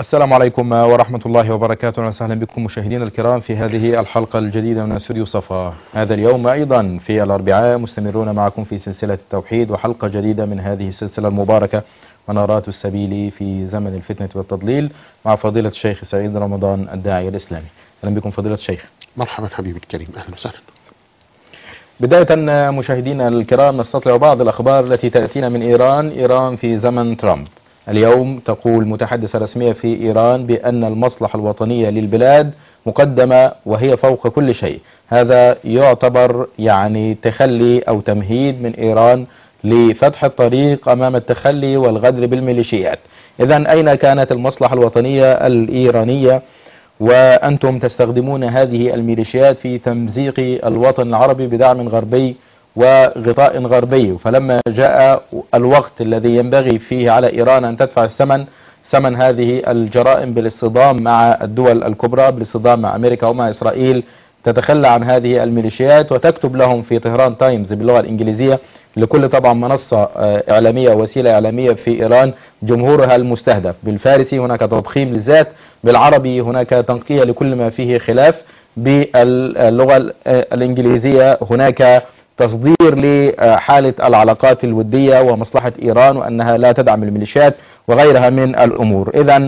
السلام عليكم ورحمة الله وبركاته وسهلا بكم مشاهدينا الكرام في هذه الحلقة الجديدة من استوديو صفا هذا اليوم أيضا في الأربعاء مستمرون معكم في سلسلة التوحيد وحلقة جديدة من هذه السلسلة المباركة منارات السبيل في زمن الفتنة والتضليل مع فضيلة الشيخ سعيد رمضان الداعية الإسلامي أهلا بكم فضيلة الشيخ مرحبا حبيبي الكريم أهلا وسهلا بداية مشاهدينا الكرام نستطلع بعض الأخبار التي تأتينا من إيران إيران في زمن ترامب اليوم تقول متحدثة رسمية في إيران بأن المصلحة الوطنية للبلاد مقدمة وهي فوق كل شيء هذا يعتبر يعني تخلي أو تمهيد من إيران لفتح الطريق أمام التخلي والغدر بالميليشيات إذا أين كانت المصلحة الوطنية الإيرانية وأنتم تستخدمون هذه الميليشيات في تمزيق الوطن العربي بدعم غربي وغطاء غربي فلما جاء الوقت الذي ينبغي فيه على إيران أن تدفع الثمن ثمن هذه الجرائم بالاصطدام مع الدول الكبرى بالاصطدام مع أمريكا ومع إسرائيل تتخلى عن هذه الميليشيات وتكتب لهم في طهران تايمز باللغة الإنجليزية لكل طبعا منصة إعلامية وسيلة إعلامية في إيران جمهورها المستهدف بالفارسي هناك تضخيم للذات بالعربي هناك تنقية لكل ما فيه خلاف باللغة الإنجليزية هناك تصدير لحالة العلاقات الودية ومصلحة إيران وأنها لا تدعم الميليشيات وغيرها من الأمور إذا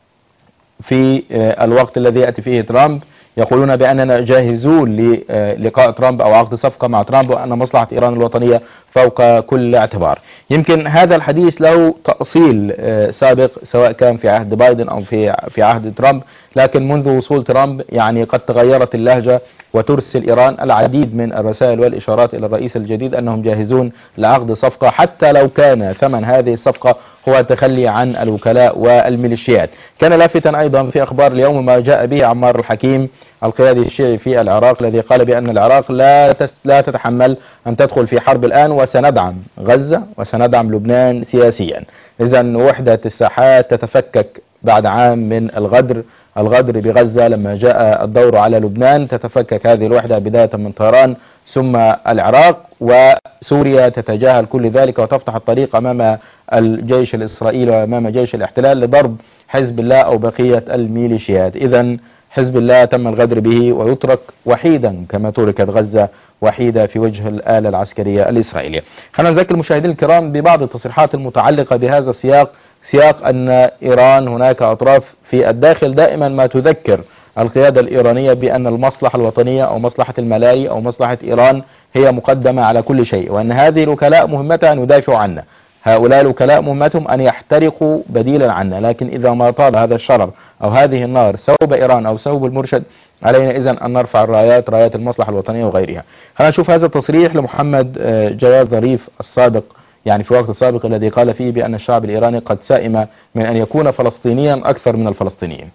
في الوقت الذي يأتي فيه ترامب يقولون بأننا جاهزون للقاء ترامب أو عقد صفقة مع ترامب وأن مصلحة إيران الوطنية فوق كل اعتبار يمكن هذا الحديث له تأصيل سابق سواء كان في عهد بايدن أو في في عهد ترامب لكن منذ وصول ترامب يعني قد تغيرت اللهجة وترسل إيران العديد من الرسائل والإشارات إلى الرئيس الجديد أنهم جاهزون لعقد صفقة حتى لو كان ثمن هذه الصفقة هو التخلي عن الوكلاء والميليشيات كان لافتا أيضا في أخبار اليوم ما جاء به عمار الحكيم القيادي الشيعي في العراق الذي قال بأن العراق لا لا تتحمل أن تدخل في حرب الآن وسندعم غزة وسندعم لبنان سياسيا إذا وحدة الساحات تتفكك بعد عام من الغدر الغدر بغزة لما جاء الدور على لبنان تتفكك هذه الوحدة بداية من طهران ثم العراق وسوريا تتجاهل كل ذلك وتفتح الطريق أمام الجيش الإسرائيلي وأمام جيش الاحتلال لضرب حزب الله أو بقية الميليشيات إذا حزب الله تم الغدر به ويترك وحيدا كما تركت غزة وحيدة في وجه الآلة العسكرية الإسرائيلية خلينا نذكر المشاهدين الكرام ببعض التصريحات المتعلقة بهذا السياق سياق أن إيران هناك أطراف في الداخل دائما ما تذكر القيادة الإيرانية بأن المصلحة الوطنية أو مصلحة الملاي أو مصلحة إيران هي مقدمة على كل شيء وأن هذه الوكلاء مهمتها أن يدافعوا عنا هؤلاء الوكلاء مهمتهم أن يحترقوا بديلا عنا لكن إذا ما طال هذا الشرر أو هذه النار ثوب إيران أو ثوب المرشد علينا إذا أن نرفع الرايات رايات المصلحة الوطنية وغيرها خلينا نشوف هذا التصريح لمحمد جواد ظريف السابق يعني في وقت السابق الذي قال فيه بأن الشعب الإيراني قد سائم من أن يكون فلسطينيا أكثر من الفلسطينيين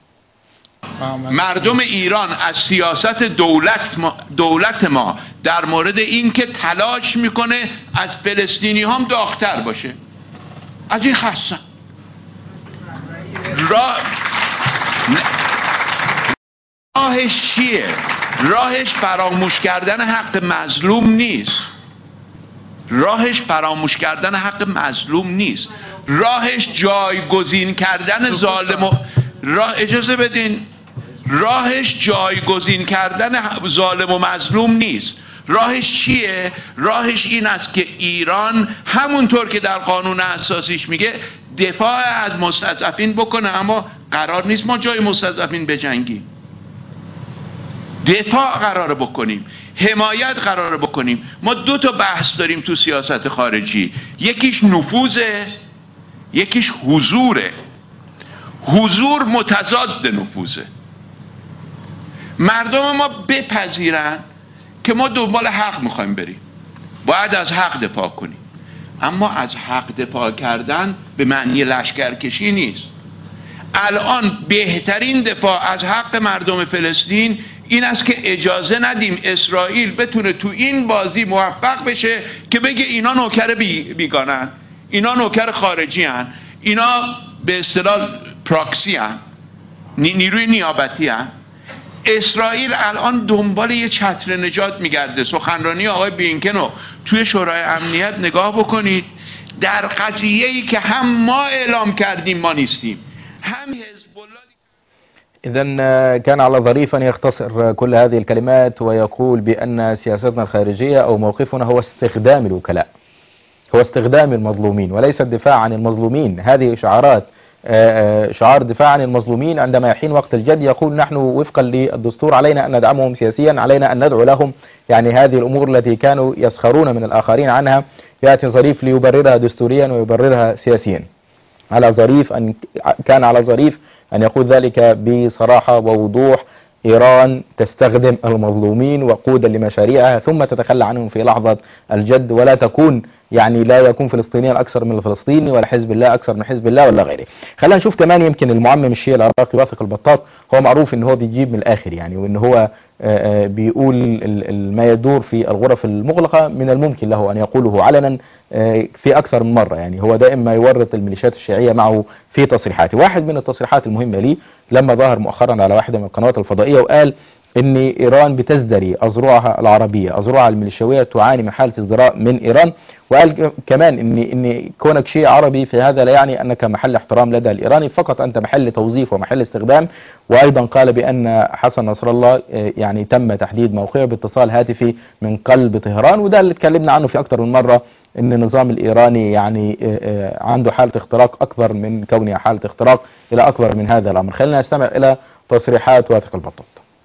مردم ایران از سیاست دولت ما, دولت ما در مورد اینکه تلاش میکنه از فلسطینی هم داختر باشه از این خستم را... راهش چیه راهش فراموش کردن حق مظلوم نیست راهش فراموش کردن حق مظلوم نیست راهش جایگزین کردن ظالم و... راه اجازه بدین راهش جایگزین کردن ظالم و مظلوم نیست راهش چیه؟ راهش این است که ایران همونطور که در قانون اساسیش میگه دفاع از مستضعفین بکنه اما قرار نیست ما جای مستضعفین بجنگیم دفاع قرار بکنیم حمایت قرار بکنیم ما دو تا بحث داریم تو سیاست خارجی یکیش نفوذه یکیش حضوره حضور متضاد نفوذه مردم ما بپذیرن که ما دنبال حق میخوایم بریم باید از حق دفاع کنیم اما از حق دفاع کردن به معنی لشکرکشی نیست الان بهترین دفاع از حق مردم فلسطین این است که اجازه ندیم اسرائیل بتونه تو این بازی موفق بشه که بگه اینا نوکر بی بیگانن اینا نوکر خارجی هن. اینا به اصطلاح پراکسی هن. نیروی نیابتی هن. اسرائیل الان دنبال یه چتر نجات میگرده سخنرانی آقای بینکن رو توی شورای امنیت نگاه بکنید در قضیه ای که هم ما اعلام کردیم ما نیستیم هم حزب الله إذا كان على ظريف أن يختصر كل هذه الكلمات ويقول بأن سياستنا الخارجية أو موقفنا هو استخدام الوكلاء هو استخدام المظلومين وليس الدفاع عن المظلومين هذه شعارات آه، آه، شعار دفاع عن المظلومين عندما يحين وقت الجد يقول نحن وفقا للدستور علينا أن ندعمهم سياسيا علينا أن ندعو لهم يعني هذه الأمور التي كانوا يسخرون من الآخرين عنها يأتي ظريف ليبررها دستوريا ويبررها سياسيا على ظريف أن كان على ظريف أن يقول ذلك بصراحة ووضوح إيران تستخدم المظلومين وقودا لمشاريعها ثم تتخلى عنهم في لحظة الجد ولا تكون يعني لا يكون فلسطينيا أكثر من الفلسطيني ولا حزب الله أكثر من حزب الله ولا غيره خلينا نشوف كمان يمكن المعمم الشيعي العراقي واثق البطاط هو معروف ان هو بيجيب من الآخر يعني وان هو آه، آه، بيقول ال- ال- ما يدور في الغرف المغلقة من الممكن له أن يقوله علنا آه، في أكثر من مرة يعني هو دائما يورط الميليشيات الشيعية معه في تصريحاته واحد من التصريحات المهمة لي لما ظهر مؤخرا على واحدة من القنوات الفضائية وقال ان ايران بتزدري اذرعها العربيه اذرعها الميليشياويه تعاني من حاله ازدراء من ايران وقال ك- كمان ان ان كونك شيء عربي في هذا لا يعني انك محل احترام لدى الايراني فقط انت محل توظيف ومحل استخدام وايضا قال بان حسن نصر الله آه، يعني تم تحديد موقعه باتصال هاتفي من قلب طهران وده اللي اتكلمنا عنه في اكثر من مره ان النظام الايراني يعني آه، آه، عنده حاله اختراق اكبر من كونها حاله اختراق الى اكبر من هذا الامر خلينا نستمع الى تصريحات واثق البطاط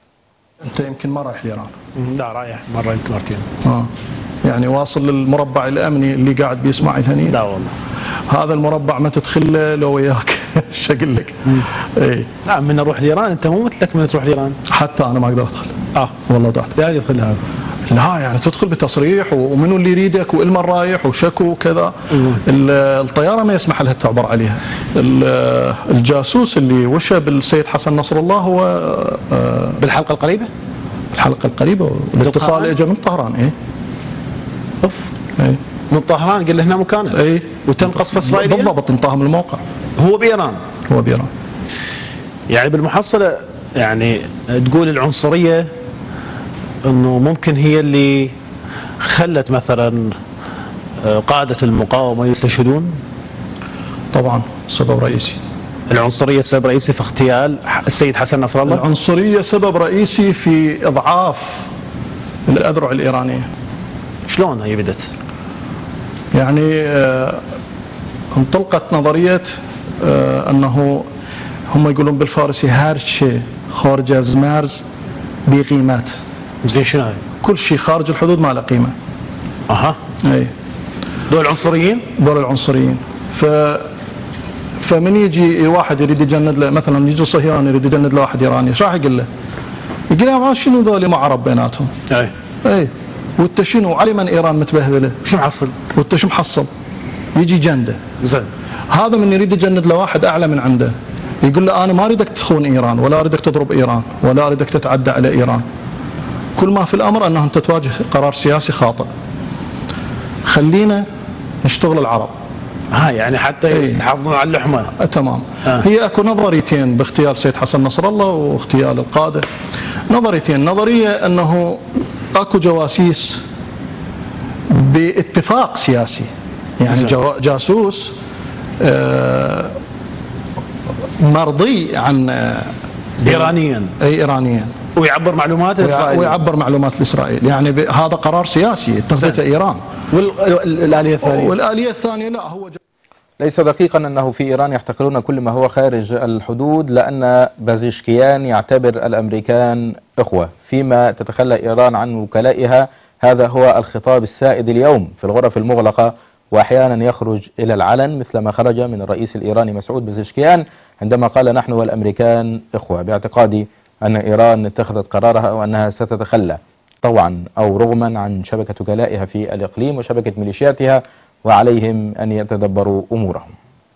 انت يمكن ما رايح لايران لا رايح مرة يمكن مرتين اه يعني واصل للمربع الامني اللي قاعد بيسمع الهني لا والله هذا المربع ما تدخله لو وياك ايش اقول لك اي لا من اروح لايران انت مو مثلك من تروح لايران حتى انا ما اقدر ادخل اه والله ضعت لا يدخل هذا لا يعني تدخل بتصريح ومنو اللي يريدك والمن رايح وشكو وكذا ال- الطياره ما يسمح لها تعبر عليها ال- الجاسوس اللي وشى بالسيد حسن نصر الله هو آه، بالحلقة القريبة الحلقه القريبه الاتصال طهران؟ اجى من طهران ايه اوف ايه من طهران قال له هنا مكانه ايه وتم قصف اسرائيل بالضبط انتهى من الموقع هو بايران هو بإيران يعني بالمحصلة يعني تقول العنصرية انه ممكن هي اللي خلت مثلا آه، قادة المقاومة يستشهدون طبعا سبب رئيسي العنصرية سبب رئيسي في اغتيال السيد حسن نصر الله العنصرية سبب رئيسي في إضعاف الأذرع الإيرانية شلون هي بدت يعني آه، انطلقت نظرية آه، أنه هم يقولون بالفارسي هارشي خارج از مرز بقيمات زين شنو هاي كل شيء خارج الحدود ما له قيمة اها أي دول عنصريين دول العنصريين ف فمن يجي واحد يريد يجند له مثلا يجي صهيوني يريد يجند له واحد ايراني ايش راح يقول له؟ يقول له ما شنو ذولي ما عرب بيناتهم اي اي وانت شنو علي من ايران متبهذله شو محصل وانت شو محصل يجي جنده زين هذا من يريد يجند له واحد اعلى من عنده يقول له انا ما اريدك تخون ايران ولا اريدك تضرب ايران ولا اريدك تتعدى على ايران كل ما في الامر انه انت تواجه قرار سياسي خاطئ خلينا نشتغل العرب ها يعني حتى إيه. يحافظون على اللحمة آه، تمام آه. هي اكو نظريتين باغتيال سيد حسن نصر الله واغتيال القاده نظريتين نظريه انه اكو جواسيس باتفاق سياسي يعني زين. جو- جاسوس آه، مرضي عن آه، ايرانيا اي ايرانيا ويعبر معلومات اسرائيل ويعبر معلومات لاسرائيل يعني ب- هذا قرار سياسي اتخذته ايران والآلية الثانية والاليه الثانيه لا هو ليس دقيقا أنه في إيران يحتقرون كل ما هو خارج الحدود لأن بازيشكيان يعتبر الأمريكان إخوة فيما تتخلى إيران عن وكلائها هذا هو الخطاب السائد اليوم في الغرف المغلقة وأحيانا يخرج إلى العلن مثل ما خرج من الرئيس الإيراني مسعود بازيشكيان عندما قال نحن والأمريكان إخوة باعتقادي أن إيران اتخذت قرارها وأنها ستتخلى طوعا أو رغما عن شبكة وكلائها في الإقليم وشبكة ميليشياتها وعليهم أن يتدبروا أمورهم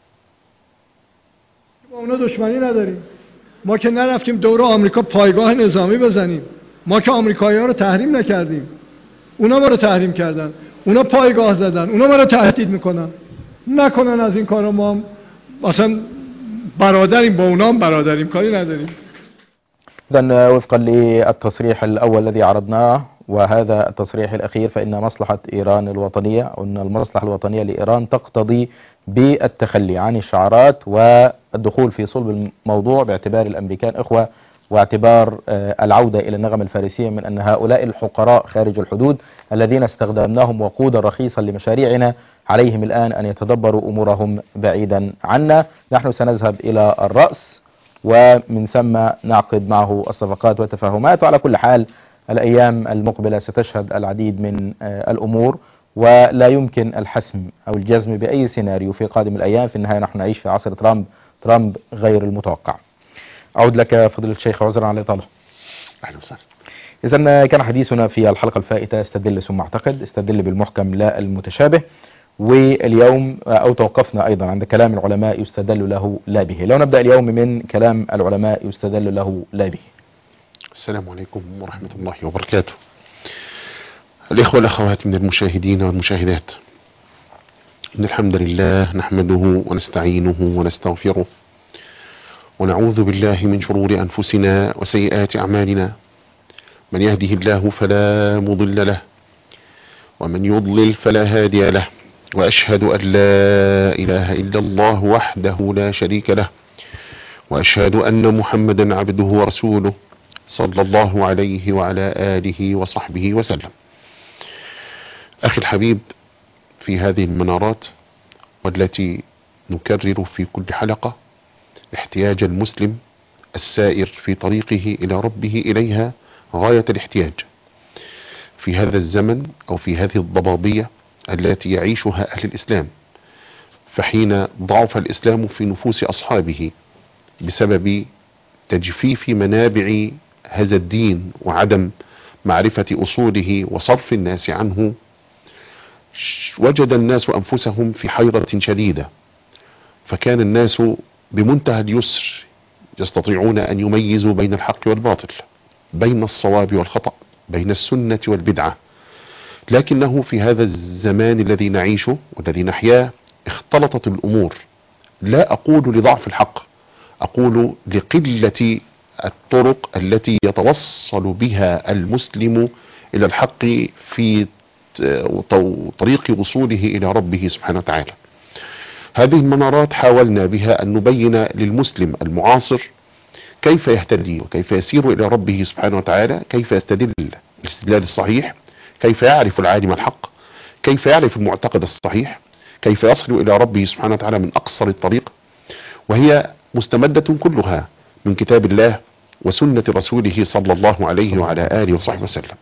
با اونا دشمنی نداریم ما که نرفتیم دور آمریکا پایگاه نظامی بزنیم ما که آمریکایی ها رو تحریم نکردیم اونا ما رو تحریم کردن اونا پایگاه زدن اونا ما رو تهدید میکنن نکنن از این کارا ما هم مثلا برادریم با اونا هم برادریم کاری نداریم إذا وفقا للتصريح الأول الذي عرضناه وهذا التصريح الأخير فإن مصلحة إيران الوطنية أو أن المصلحة الوطنية لإيران تقتضي بالتخلي عن الشعارات والدخول في صلب الموضوع باعتبار الأمريكان إخوة واعتبار آه، العودة إلى النغمة الفارسية من أن هؤلاء الحقراء خارج الحدود الذين استخدمناهم وقودا رخيصا لمشاريعنا عليهم الآن أن يتدبروا أمورهم بعيدا عنا نحن سنذهب إلى الرأس ومن ثم نعقد معه الصفقات والتفاهمات وعلى كل حال الأيام المقبلة ستشهد العديد من آه، الأمور ولا يمكن الحسم أو الجزم بأي سيناريو في قادم الأيام في النهاية نحن نعيش في عصر ترامب ترامب غير المتوقع أعود لك فضيلة الشيخ عذرا على الإطالة اهلا وسهلا إذا كان حديثنا في الحلقة الفائتة استدل ثم اعتقد استدل بالمحكم لا المتشابه واليوم أو توقفنا أيضا عند كلام العلماء يستدل له لا به لو نبدأ اليوم من كلام العلماء يستدل له لا به السلام عليكم ورحمة الله وبركاته الإخوة والأخوات من المشاهدين والمشاهدات إن الحمد لله نحمده ونستعينه ونستغفره ونعوذ بالله من شرور أنفسنا وسيئات أعمالنا من يهده الله فلا مضل له ومن يضلل فلا هادي له وأشهد أن لا إله إلا الله وحده لا شريك له وأشهد أن محمدا عبده ورسوله صلى الله عليه وعلى آله وصحبه وسلم أخي الحبيب في هذه المنارات والتي نكرر في كل حلقة احتياج المسلم السائر في طريقه إلى ربه إليها غاية الاحتياج في هذا الزمن أو في هذه الضبابية التي يعيشها أهل الإسلام فحين ضعف الإسلام في نفوس أصحابه بسبب تجفيف منابع هذا الدين وعدم معرفة أصوله وصرف الناس عنه وجد الناس أنفسهم في حيرة شديدة فكان الناس بمنتهى اليسر يستطيعون أن يميزوا بين الحق والباطل بين الصواب والخطأ بين السنة والبدعة لكنه في هذا الزمان الذي نعيشه والذي نحياه اختلطت الأمور لا أقول لضعف الحق أقول لقلة الطرق التي يتوصل بها المسلم إلى الحق في طريق وصوله إلى ربه سبحانه وتعالى هذه المنارات حاولنا بها أن نبين للمسلم المعاصر كيف يهتدي وكيف يسير إلى ربه سبحانه وتعالى كيف يستدل الاستدلال الصحيح كيف يعرف العالم الحق كيف يعرف المعتقد الصحيح كيف يصل إلى ربه سبحانه وتعالى من أقصر الطريق وهي مستمدة كلها من كتاب الله وسنة رسوله صلى الله عليه وعلى آله وصحبه وسلم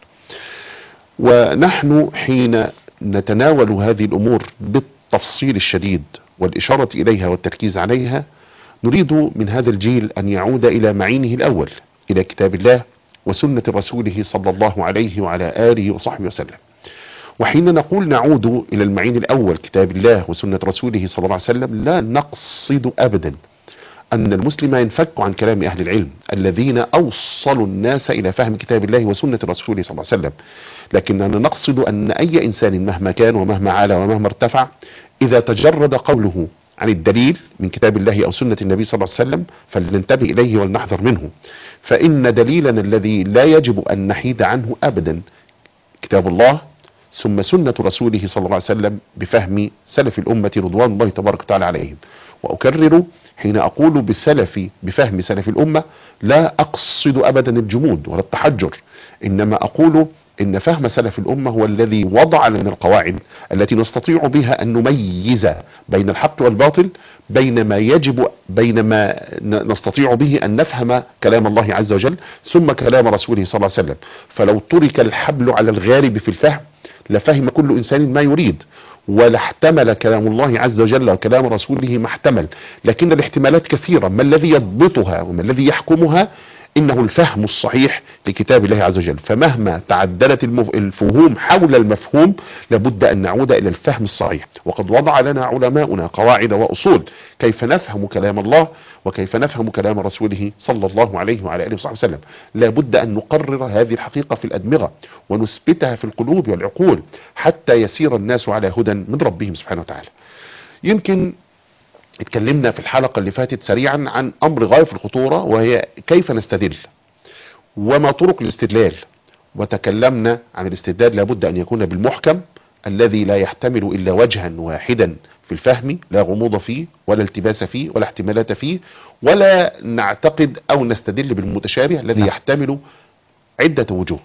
ونحن حين نتناول هذه الأمور بالتفصيل الشديد والإشارة إليها والتركيز عليها نريد من هذا الجيل أن يعود إلى معينه الأول إلى كتاب الله وسنة رسوله صلى الله عليه وعلى آله وصحبه وسلم وحين نقول نعود إلى المعين الأول كتاب الله وسنة رسوله صلى الله عليه وسلم لا نقصد أبدا أن المسلم ينفك عن كلام أهل العلم الذين أوصلوا الناس إلى فهم كتاب الله وسنة رسوله صلى الله عليه وسلم لكننا نقصد أن أي إنسان مهما كان ومهما علا ومهما ارتفع إذا تجرد قوله عن الدليل من كتاب الله أو سنة النبي صلى الله عليه وسلم فلننتبه إليه ولنحذر منه فإن دليلنا الذي لا يجب أن نحيد عنه أبدا كتاب الله ثم سنة رسوله صلى الله عليه وسلم بفهم سلف الأمة رضوان الله تبارك وتعالى عليهم وأكرر حين أقول بالسلف بفهم سلف الأمة لا أقصد أبدا الجمود ولا التحجر إنما أقول إن فهم سلف الأمة هو الذي وضع لنا القواعد التي نستطيع بها أن نميز بين الحق والباطل بين ما يجب بين ما نستطيع به أن نفهم كلام الله عز وجل ثم كلام رسوله صلى الله عليه وسلم فلو ترك الحبل على الغارب في الفهم لفهم كل إنسان ما يريد ولا احتمل كلام الله عز وجل وكلام رسوله ما احتمل لكن الاحتمالات كثيرة ما الذي يضبطها وما الذي يحكمها انه الفهم الصحيح لكتاب الله عز وجل فمهما تعدلت الفهوم حول المفهوم لابد ان نعود الى الفهم الصحيح وقد وضع لنا علماؤنا قواعد واصول كيف نفهم كلام الله وكيف نفهم كلام رسوله صلى الله عليه وعلى اله وصحبه وسلم لابد ان نقرر هذه الحقيقة في الادمغة ونثبتها في القلوب والعقول حتى يسير الناس على هدى من ربهم سبحانه وتعالى يمكن اتكلمنا في الحلقة اللي فاتت سريعا عن امر غاية في الخطورة وهي كيف نستدل وما طرق الاستدلال وتكلمنا عن الاستدلال لابد أن يكون بالمحكم الذي لا يحتمل إلا وجها واحدا في الفهم لا غموض فيه ولا التباس فيه ولا احتمالات فيه ولا نعتقد أو نستدل بالمتشابه الذي نعم. يحتمل عدة وجوه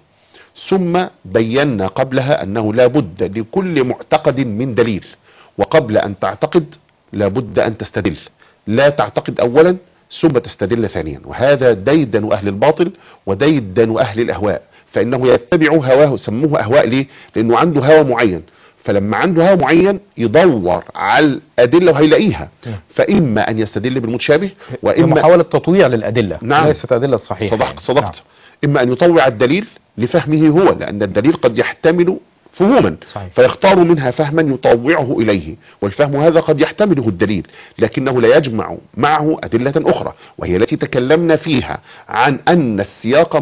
ثم بينا قبلها أنه لا بد لكل معتقد من دليل وقبل أن تعتقد لا بد أن تستدل لا تعتقد أولا ثم تستدل ثانيا وهذا ديدن أهل الباطل وديدن أهل الأهواء فإنه يتبع هواه سموه أهواء ليه لأنه عنده هوى معين فلما عنده هوى معين يدور على الأدلة وهيلاقيها نعم. فإما أن يستدل بالمتشابه وإما محاولة تطويع للأدلة نعم. ليست أدلة صحيحة صدقت يعني. صدقت إما أن يطوع الدليل لفهمه هو لأن الدليل قد يحتمل فهوما صحيح. فيختار منها فهما يطوعه إليه والفهم هذا قد يحتمله الدليل لكنه لا يجمع معه أدلة أخرى وهي التي تكلمنا فيها عن أن السياق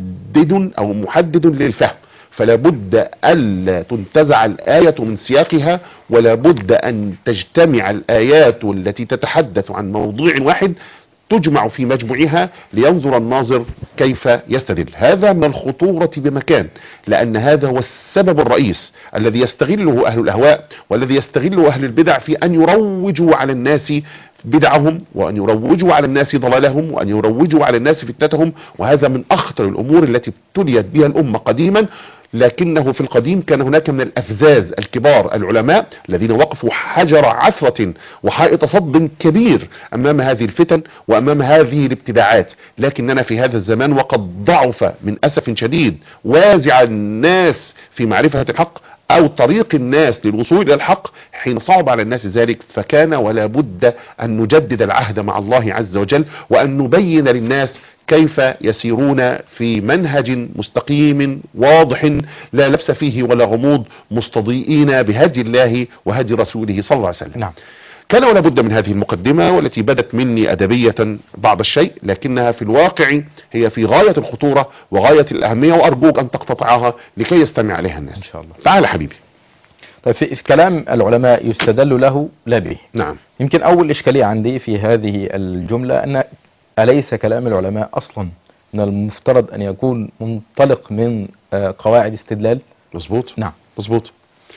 محدد أو محدد للفهم فلا بد ألا تنتزع الآية من سياقها ولا بد أن تجتمع الآيات التي تتحدث عن موضوع واحد تجمع في مجموعها لينظر الناظر كيف يستدل هذا من الخطورة بمكان لأن هذا هو السبب الرئيس الذي يستغله أهل الأهواء والذي يستغله أهل البدع في أن يروجوا على الناس بدعهم وأن يروجوا على الناس ضلالهم وأن يروجوا على الناس فتنتهم وهذا من أخطر الأمور التي ابتليت بها الأمة قديما لكنه في القديم كان هناك من الأفذاذ الكبار العلماء الذين وقفوا حجر عثرة وحائط صد كبير أمام هذه الفتن وأمام هذه الابتداعات لكننا في هذا الزمان وقد ضعف من أسف شديد وازع الناس في معرفة الحق أو طريق الناس للوصول إلى الحق حين صعب على الناس ذلك فكان ولا بد أن نجدد العهد مع الله عز وجل وأن نبين للناس كيف يسيرون في منهج مستقيم واضح لا لبس فيه ولا غموض مستضيئين بهدي الله وهدي رسوله صلى الله عليه وسلم نعم كان ولا بد من هذه المقدمة والتي بدت مني أدبية بعض الشيء لكنها في الواقع هي في غاية الخطورة وغاية الأهمية وأرجوك أن تقتطعها لكي يستمع عليها الناس إن شاء الله. تعال حبيبي طيب في في كلام العلماء يستدل له لا به نعم يمكن أول إشكالية عندي في هذه الجملة أن أليس كلام العلماء أصلا من المفترض أن يكون منطلق من آه، قواعد استدلال مظبوط نعم مظبوط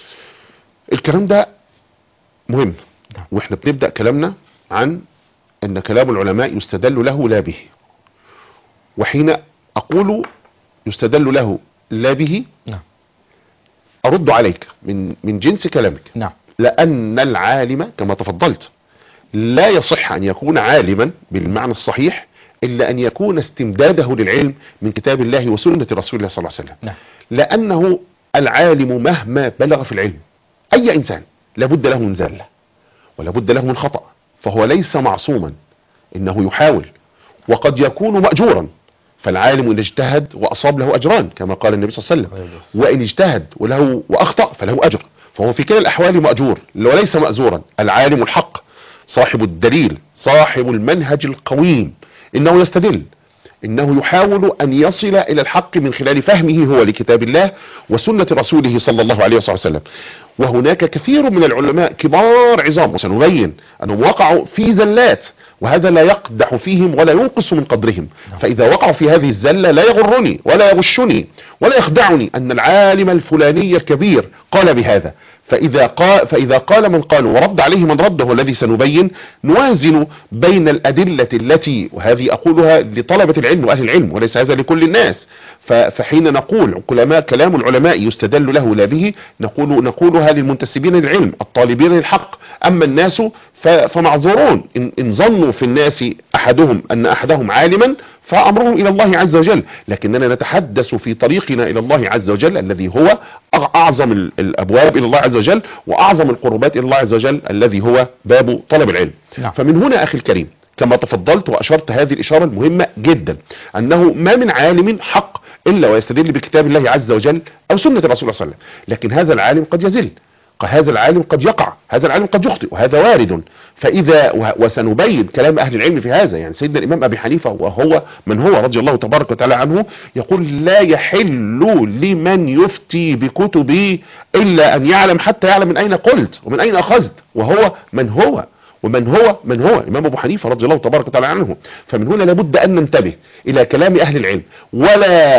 الكلام ده مهم نعم. واحنا بنبدأ كلامنا عن ان كلام العلماء يستدل له لا به وحين اقول يستدل له لا به نعم ارد عليك من من جنس كلامك نعم لأن العالم كما تفضلت لا يصح أن يكون عالما بالمعنى الصحيح إلا أن يكون استمداده للعلم من كتاب الله وسنة رسول الله صلى الله عليه وسلم نعم لأنه العالم مهما بلغ في العلم أي إنسان لابد له من زلة ولابد له من خطأ فهو ليس معصوما إنه يحاول وقد يكون مأجورا فالعالم إن اجتهد وأصاب له أجران كما قال النبي صلى الله عليه وسلم وإن اجتهد وله وأخطأ فله أجر فهو في كلا الأحوال مأجور وليس مأزورا العالم الحق صاحب الدليل صاحب المنهج القويم إنه يستدل إنه يحاول أن يصل إلى الحق من خلال فهمه هو لكتاب الله وسنة رسوله صلى الله عليه وسلم وهناك كثير من العلماء كبار عظام وسنبين أنهم وقعوا في زلات وهذا لا يقدح فيهم ولا ينقص من قدرهم فإذا وقعوا في هذه الزلة لا يغرني ولا يغشني ولا يخدعني أن العالم الفلاني الكبير قال بهذا فإذا قال, فإذا قال من قال ورد عليه من رده الذي سنبين نوازن بين الأدلة التي وهذه أقولها لطلبة العلم وأهل العلم وليس هذا لكل الناس ف- فحين نقول كلما كلام العلماء يستدل له لا به نقول نقولها للمنتسبين للعلم الطالبين للحق أما الناس ف- فمعذورون إن, إن ظنوا في الناس أحدهم أن أحدهم عالما فأمرهم إلى الله عز وجل لكننا نتحدث في طريقنا إلى الله عز وجل الذي هو أع- أعظم ال- الأبواب إلى الله عز وجل وأعظم القربات إلى الله عز وجل الذي هو باب طلب العلم نعم. فمن هنا أخي الكريم كما تفضلت وأشرت هذه الإشارة المهمة جدا أنه ما من عالم حق إلا ويستدل بكتاب الله عز وجل أو سنة الرسول صلى الله عليه وسلم لكن هذا العالم قد يزل هذا العالم قد يقع هذا العالم قد يخطئ وهذا وارد فإذا و- وسنبين كلام أهل العلم في هذا يعني سيدنا الإمام أبي حنيفة وهو من هو رضي الله تبارك وتعالى عنه يقول لا يحل لمن يفتي بكتبي إلا أن يعلم حتى يعلم من أين قلت ومن أين أخذت وهو من هو ومن هو من هو الإمام أبو حنيفة رضي الله تبارك وتعالى عنه فمن هنا لابد أن ننتبه إلى كلام أهل العلم ولا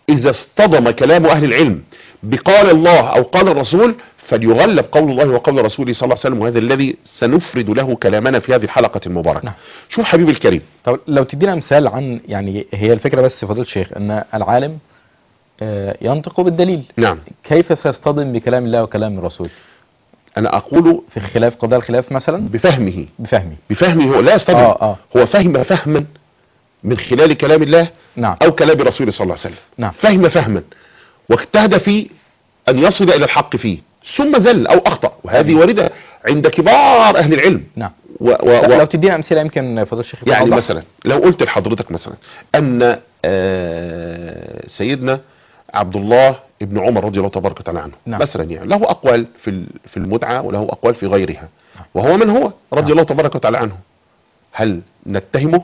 اذا اصطدم كلام اهل العلم بقال الله او قال الرسول فليغلب قول الله وقول رسوله صلى الله عليه وسلم وهذا الذي سنفرد له كلامنا في هذه الحلقة المباركة نعم. شوف حبيبي الكريم طب لو تدينا مثال عن يعني هي الفكرة بس فضيلة الشيخ ان العالم آه، ينطق بالدليل نعم كيف سيصطدم بكلام الله وكلام الرسول انا اقول في خلاف قضاء الخلاف مثلا بفهمه بفهمي بفهمه هو لا يصطدم آه، آه. هو فهم فهما من خلال كلام الله نعم او كلام رسوله صلى الله عليه وسلم نعم فهم فهما واجتهد في ان يصل الى الحق فيه ثم زل او اخطا وهذه وارده عند كبار اهل العلم نعم و و لا، و لو تدينا امثله يمكن فضيلة الشيخ يكون يعني أوضح. مثلا لو قلت لحضرتك مثلا ان آه، سيدنا عبد الله ابن عمر رضي الله تبارك وتعالى عنه نعم. مثلا يعني له اقوال في ال- في المتعه وله اقوال في غيرها وهو من هو رضي نعم. الله تبارك وتعالى عنه هل نتهمه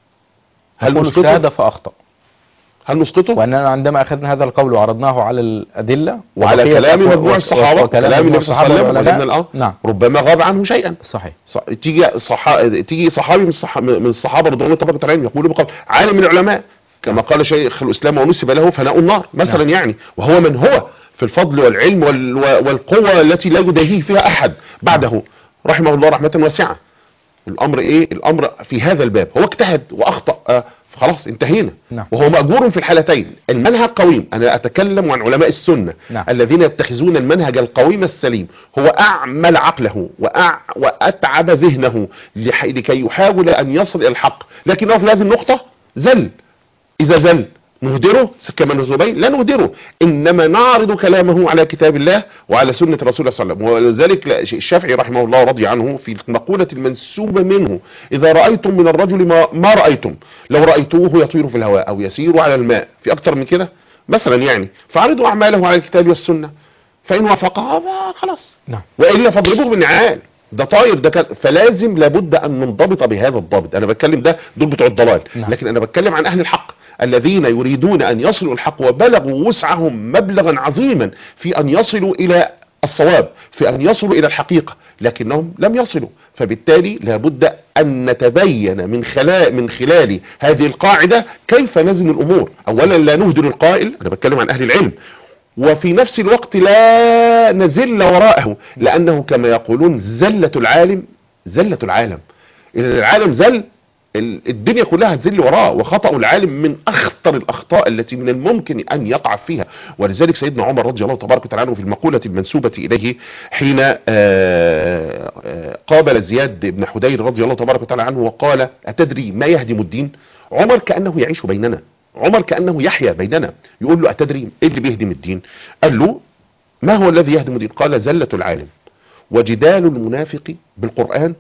هل نقول نسقطه اجتهد فاخطا هل نسقطه واننا عندما اخذنا هذا القول وعرضناه على الادله وعلى وبقية كلام و- مجموع و- الصحابه وكلام كلام مجموع النبي صلى الله عليه وسلم والعلماء. وجدنا الآن نعم ربما غاب عنه شيئا صحيح ص- تيجي صح... تيجي صحابي من, الصح... من الصحابه رضي الله تبارك وتعالى عنهم يقول بقول عالم من العلماء كما قال شيخ الاسلام ونسب له فناء النار مثلا نعم. يعني وهو من هو في الفضل والعلم وال... والقوه التي لا يداهيه فيها احد بعده رحمه الله رحمه واسعه الامر ايه الامر في هذا الباب هو اجتهد واخطا آه، خلاص انتهينا نعم. وهو مأجور في الحالتين المنهج قويم انا اتكلم عن علماء السنة نعم. الذين يتخذون المنهج القويم السليم هو اعمل عقله وأع... واتعب ذهنه لح... لكي يحاول ان يصل الى الحق لكنه في هذه النقطة زل اذا زل نهدره كما نزبين لا نهدره انما نعرض كلامه على كتاب الله وعلى سنة رسول الله صلى الله عليه وسلم ولذلك لا- الشافعي رحمه الله رضي عنه في المقولة المنسوبة منه اذا رأيتم من الرجل ما, ما رأيتم لو رأيتوه يطير في الهواء او يسير على الماء في اكتر من كده مثلا يعني فعرضوا اعماله على الكتاب والسنة فان وافقها فا خلاص نعم والا فاضربوه بالنعال ده طاير ده كده فلازم لابد ان ننضبط بهذا الضابط انا بتكلم ده دول بتوع الضلال نعم. لكن انا بتكلم عن اهل الحق الذين يريدون ان يصلوا الحق وبلغوا وسعهم مبلغا عظيما في ان يصلوا الى الصواب في ان يصلوا الى الحقيقة لكنهم لم يصلوا فبالتالي لابد ان نتبين من خلال من خلال هذه القاعدة كيف نزن الامور اولا لا نهدر القائل انا بتكلم عن اهل العلم وفي نفس الوقت لا نزل وراءه لأنه كما يقولون زلة العالم زلة العالم إذا العالم زل ال- الدنيا كلها هتزل وراه وخطأ العالم من أخطر الأخطاء التي من الممكن أن يقع فيها ولذلك سيدنا عمر رضي الله تبارك وتعالى عنه في المقولة المنسوبة إليه حين آه، آه، قابل زياد بن حدير رضي الله تبارك وتعالى عنه وقال أتدري ما يهدم الدين عمر كأنه يعيش بيننا عمر كأنه يحيا بيننا يقول له أتدري إيه اللي بيهدم الدين قال له ما هو الذي يهدم الدين قال زلة العالم وجدال المنافق بالقرآن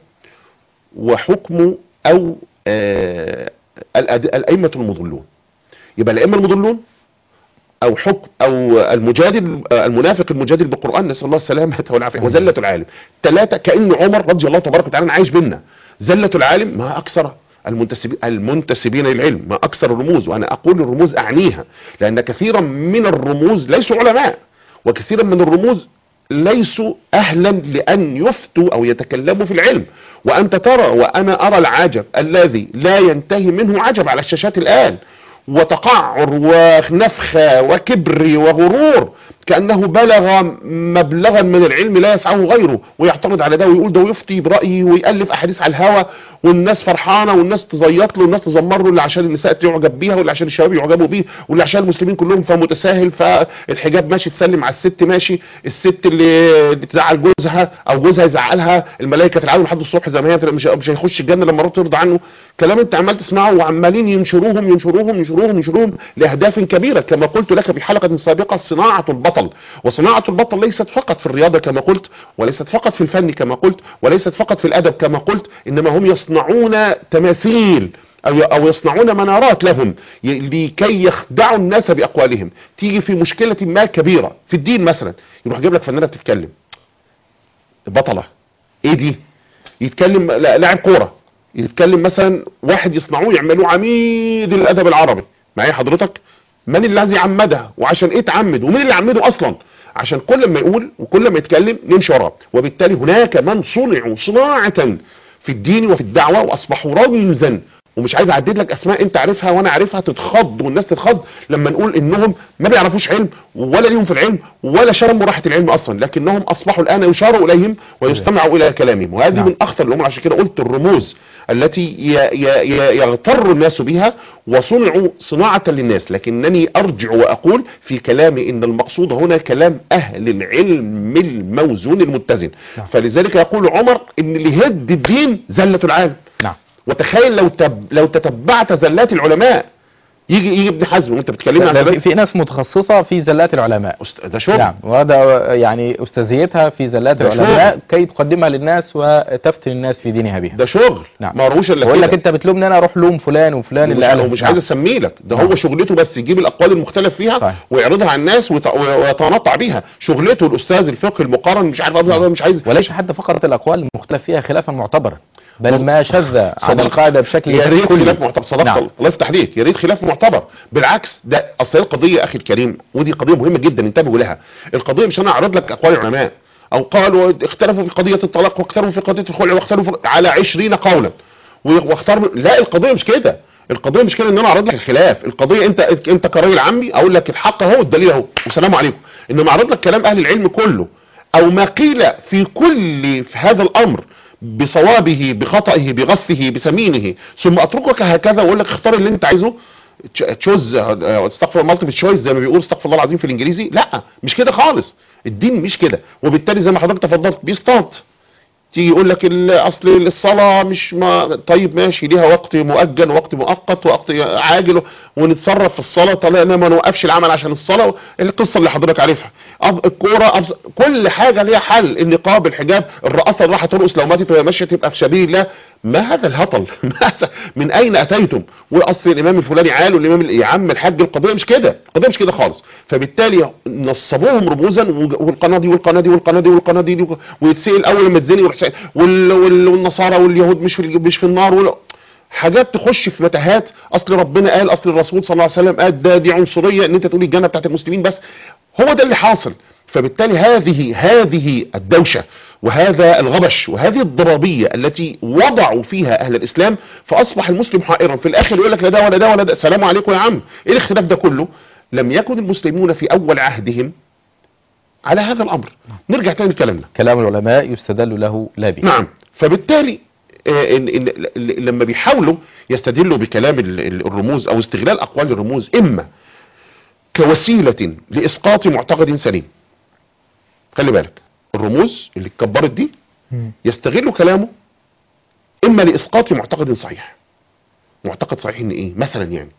وحكم أو آه الأد- الأئمة المضلون يبقى الأئمة المضلون أو حكم أو المجادل آه، المنافق المجادل بالقرآن نسأل الله السلامة والعافية وزلة العالم ثلاثة كأن عمر رضي الله تبارك وتعالى عنه عايش بينا زلة العالم ما أكثر المنتسبين المنتسبين للعلم ما أكثر الرموز وأنا أقول الرموز أعنيها لأن كثيرا من الرموز ليسوا علماء وكثيرا من الرموز ليسوا أهلا لأن يفتوا أو يتكلموا في العلم وأنت ترى وأنا أرى العجب الذي لا ينتهي منه عجب على الشاشات الآن وتقعر ونفخة وكبر وغرور كأنه بلغ مبلغا من العلم لا يسعه غيره ويعترض على ده ويقول ده ويفتي برأيه ويألف أحاديث على الهوى والناس فرحانة والناس تزيط له والناس تزمر له اللي عشان النساء تعجب بيها واللي عشان الشباب يعجبوا بيه واللي عشان المسلمين كلهم فمتساهل فالحجاب ماشي تسلم على الست ماشي الست اللي اللي تزعل جوزها او جوزها يزعلها الملائكه تلعنه لحد الصبح زي ما هي مش مش هيخش الجنه لما مراته ترضى عنه كلام انت عمال تسمعه وعمالين ينشروهم ينشروهم ينشروهم ينشروهم لاهداف كبيره كما قلت لك في حلقه سابقه صناعه البطل وصناعه البطل ليست فقط في الرياضه كما قلت وليست فقط في الفن كما قلت وليست فقط في الادب كما قلت انما هم يصنعون تماثيل او او يصنعون منارات لهم ي- لكي يخدعوا الناس باقوالهم تيجي في مشكله ما كبيره في الدين مثلا يروح جايب لك فنانه بتتكلم بطله ايه دي يتكلم لا- لاعب كوره يتكلم مثلا واحد يصنعوه يعملوه عميد الادب العربي معايا حضرتك من الذي عمدها وعشان ايه اتعمد ومين اللي عمده اصلا عشان كل ما يقول وكل ما يتكلم نمشي وراه وبالتالي هناك من صنعوا صناعة في الدين وفي الدعوة واصبحوا رمزا ومش عايز اعدد لك اسماء انت عارفها وانا عارفها تتخض والناس تتخض لما نقول انهم ما بيعرفوش علم ولا ليهم في العلم ولا شرموا راحه العلم اصلا لكنهم اصبحوا الان يشار اليهم ويستمع الى كلامهم وهذه نعم. من اخطر الامور عشان كده قلت الرموز التي ي- ي- ي- يغتر الناس بها وصنعوا صناعه للناس لكنني ارجع واقول في كلامي ان المقصود هنا كلام اهل العلم الموزون المتزن نعم. فلذلك يقول عمر ان اللي يهد الدين زله العالم نعم وتخيل لو تب لو تتبعت زلات العلماء يجي يجي ابن حزم وانت بتكلمنا عن ده في, زلات في ناس متخصصة في زلات العلماء أست- ده شغل نعم وهذا يعني استاذيتها في زلات ده العلماء كي تقدمها للناس وتفتن الناس في دينها بها ده شغل نعم. ما روش الا بقول لك كده. انت بتلومني انا اروح لوم فلان وفلان ومش, اللي قالها ومش نعم. عايز اسميه لك ده نعم. هو شغلته بس يجيب الاقوال المختلف فيها صحيح. ويعرضها على الناس ويت- ويتنطع بيها شغلته الاستاذ الفقه المقارن مش عارف أبدا مش عايز وليس حتى فقط الاقوال المختلف فيها خلافا معتبرا بل ما شذ عن صدقت. القاعدة بشكل يا ريت كلي. خلاف معتبر صدقت نعم. الله يفتح عليك يا ريت خلاف معتبر بالعكس ده اصل هي القضيه اخي الكريم ودي قضيه مهمه جدا انتبهوا لها القضيه مش انا اعرض لك اقوال العلماء او قالوا اختلفوا في قضيه الطلاق واختلفوا في قضيه الخلع واختلفوا على 20 قولا واختار لا القضيه مش كده القضيه مش كده ان انا اعرض لك الخلاف القضيه انت انت كراجل عمي اقول لك الحق اهو الدليل اهو والسلام عليكم انما اعرض لك كلام اهل العلم كله او ما قيل في كل في هذا الامر بصوابه بخطئه بغثه بسمينه ثم اتركك هكذا واقول لك اختار اللي انت عايزه تشوز استغفر مالتيبل تشويس زي ما بيقول استغفر الله العظيم في الانجليزي لا مش كده خالص الدين مش كده وبالتالي زي ما حضرتك تفضلت بيصطاد تيجي يقول لك ال- اصل الصلاه مش ما طيب ماشي ليها وقت مؤجل ووقت مؤقت ووقت عاجل ونتصرف في الصلاه طلعنا ما نوقفش العمل عشان الصلاه القصه اللي حضرتك عارفها أب- الكوره أبس- كل حاجه ليها حل النقاب الحجاب الرقاصه اللي راح ترقص لو ماتت وهي ماشيه تبقى في سبيل الله ما هذا الهطل ماذا- من اين اتيتم واصل الامام الفلاني عال والامام ال- يا عم الحاج القضيه مش كده القضيه مش كده خالص فبالتالي نصبوهم رموزا وج- والقناه دي والقناه دي والقناه دي والقناه دي ويتسال اول لما تزني ويروح سائل. وال- وال- والنصارى واليهود مش في الج- مش في النار ولا حاجات تخش في متاهات اصل ربنا قال اصل الرسول صلى الله عليه وسلم قال ده دي عنصريه ان انت تقول الجنه بتاعت المسلمين بس هو ده اللي حاصل فبالتالي هذه هذه الدوشه وهذا الغبش وهذه الضرابيه التي وضعوا فيها اهل الاسلام فاصبح المسلم حائرا في الاخر يقول لك لا ده ولا ده ولا ده السلام عليكم يا عم ايه الاختلاف ده كله لم يكن المسلمون في اول عهدهم على هذا الامر نرجع تاني لكلامنا كلام العلماء يستدل له لا به نعم فبالتالي آه، إن إن ل- لما بيحاولوا يستدلوا بكلام ال- ال- الرموز او استغلال اقوال الرموز اما كوسيلة لاسقاط معتقد سليم خلي بالك الرموز اللي اتكبرت دي يستغلوا كلامه اما لاسقاط معتقد صحيح معتقد صحيح ان ايه مثلا يعني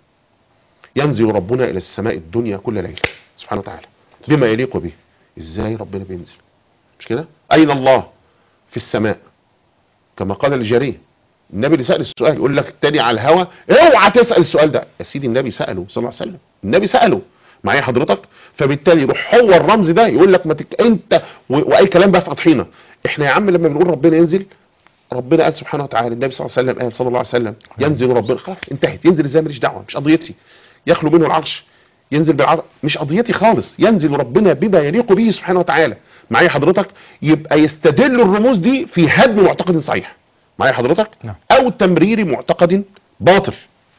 ينزل ربنا الى السماء الدنيا كل ليله سبحانه وتعالى بما يليق به ازاي ربنا بينزل مش كده اين الله في السماء كما قال الجارية النبي اللي سأل السؤال يقول لك التاني على الهوى اوعى تسأل السؤال ده يا سيدي النبي سأله صلى الله عليه وسلم النبي سأله معايا حضرتك فبالتالي يروح هو الرمز ده يقول لك ما تك... انت و... واي كلام بقى في اضحينا احنا يا عم لما بنقول ربنا ينزل ربنا قال سبحانه وتعالى النبي صلى الله عليه وسلم قال صلى الله عليه وسلم ينزل ربنا خلاص انتهت ينزل ازاي ماليش دعوه مش قضيتي يخلو منه العرش ينزل بالعرش مش قضيتي خالص ينزل ربنا بما يليق به سبحانه وتعالى معايا حضرتك يبقى يستدل الرموز دي في هدم معتقد صحيح معايا حضرتك نعم. او تمرير معتقد باطل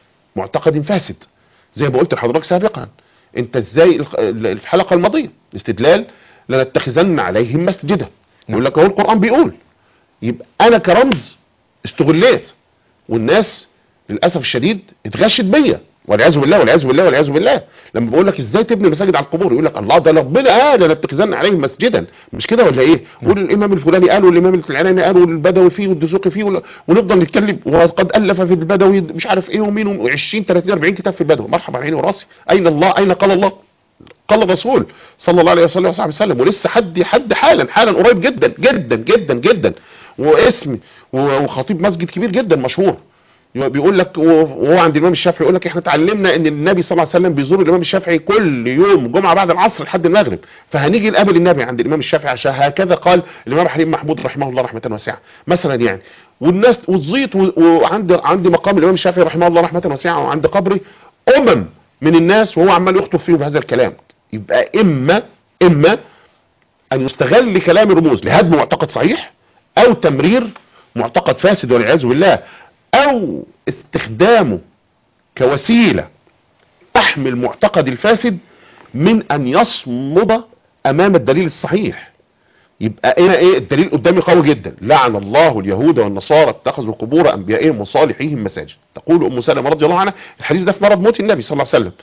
معتقد فاسد زي ما قلت لحضرتك سابقا انت ازاي الخ- ال- الحلقه الماضيه الاستدلال لنتخذن عليهم مسجدا يقول لك هو القران بيقول يبقى انا كرمز استغليت والناس للاسف الشديد اتغشت بيا والعياذ بالله والعياذ بالله والعياذ بالله لما بقول لك ازاي تبني مساجد على القبور يقول لك الله ده ربنا قال لنتخذن عليهم مسجدا مش كده ولا ايه والامام الفلاني قال والامام الفلاني قال والبدوي فيه والدسوقي فيه ولا- ونفضل نتكلم وقد الف في البدوي مش عارف ايه ومين 20 30 40 كتاب في البدوي مرحبا عيني وراسي اين الله اين قال الله قال الرسول صلى الله عليه وسلم وصحبه وسلم ولسه حد حد حالا حالا قريب جدا جدا جدا جدا واسم و- وخطيب مسجد كبير جدا مشهور بيقول لك وهو عند الامام الشافعي يقول لك احنا اتعلمنا ان النبي صلى الله عليه وسلم بيزور الامام الشافعي كل يوم جمعه بعد العصر لحد المغرب فهنيجي نقابل النبي عند الامام الشافعي عشان هكذا قال الامام حليم محمود رحمه الله رحمه واسعه مثلا يعني والناس وتزيط و- وعند عند مقام الامام الشافعي رحمه الله رحمه واسعه وعند قبره امم من الناس وهو عمال يخطب فيهم بهذا الكلام يبقى اما اما ان يستغل كلام الرموز لهدم معتقد صحيح او تمرير معتقد فاسد والعياذ بالله او استخدامه كوسيلة تحمل معتقد الفاسد من ان يصمد امام الدليل الصحيح يبقى هنا ايه الدليل قدامي قوي جدا لعن الله اليهود والنصارى اتخذوا قبور انبيائهم وصالحيهم مساجد تقول ام سلمة رضي الله عنها الحديث ده في مرض موت النبي صلى الله عليه وسلم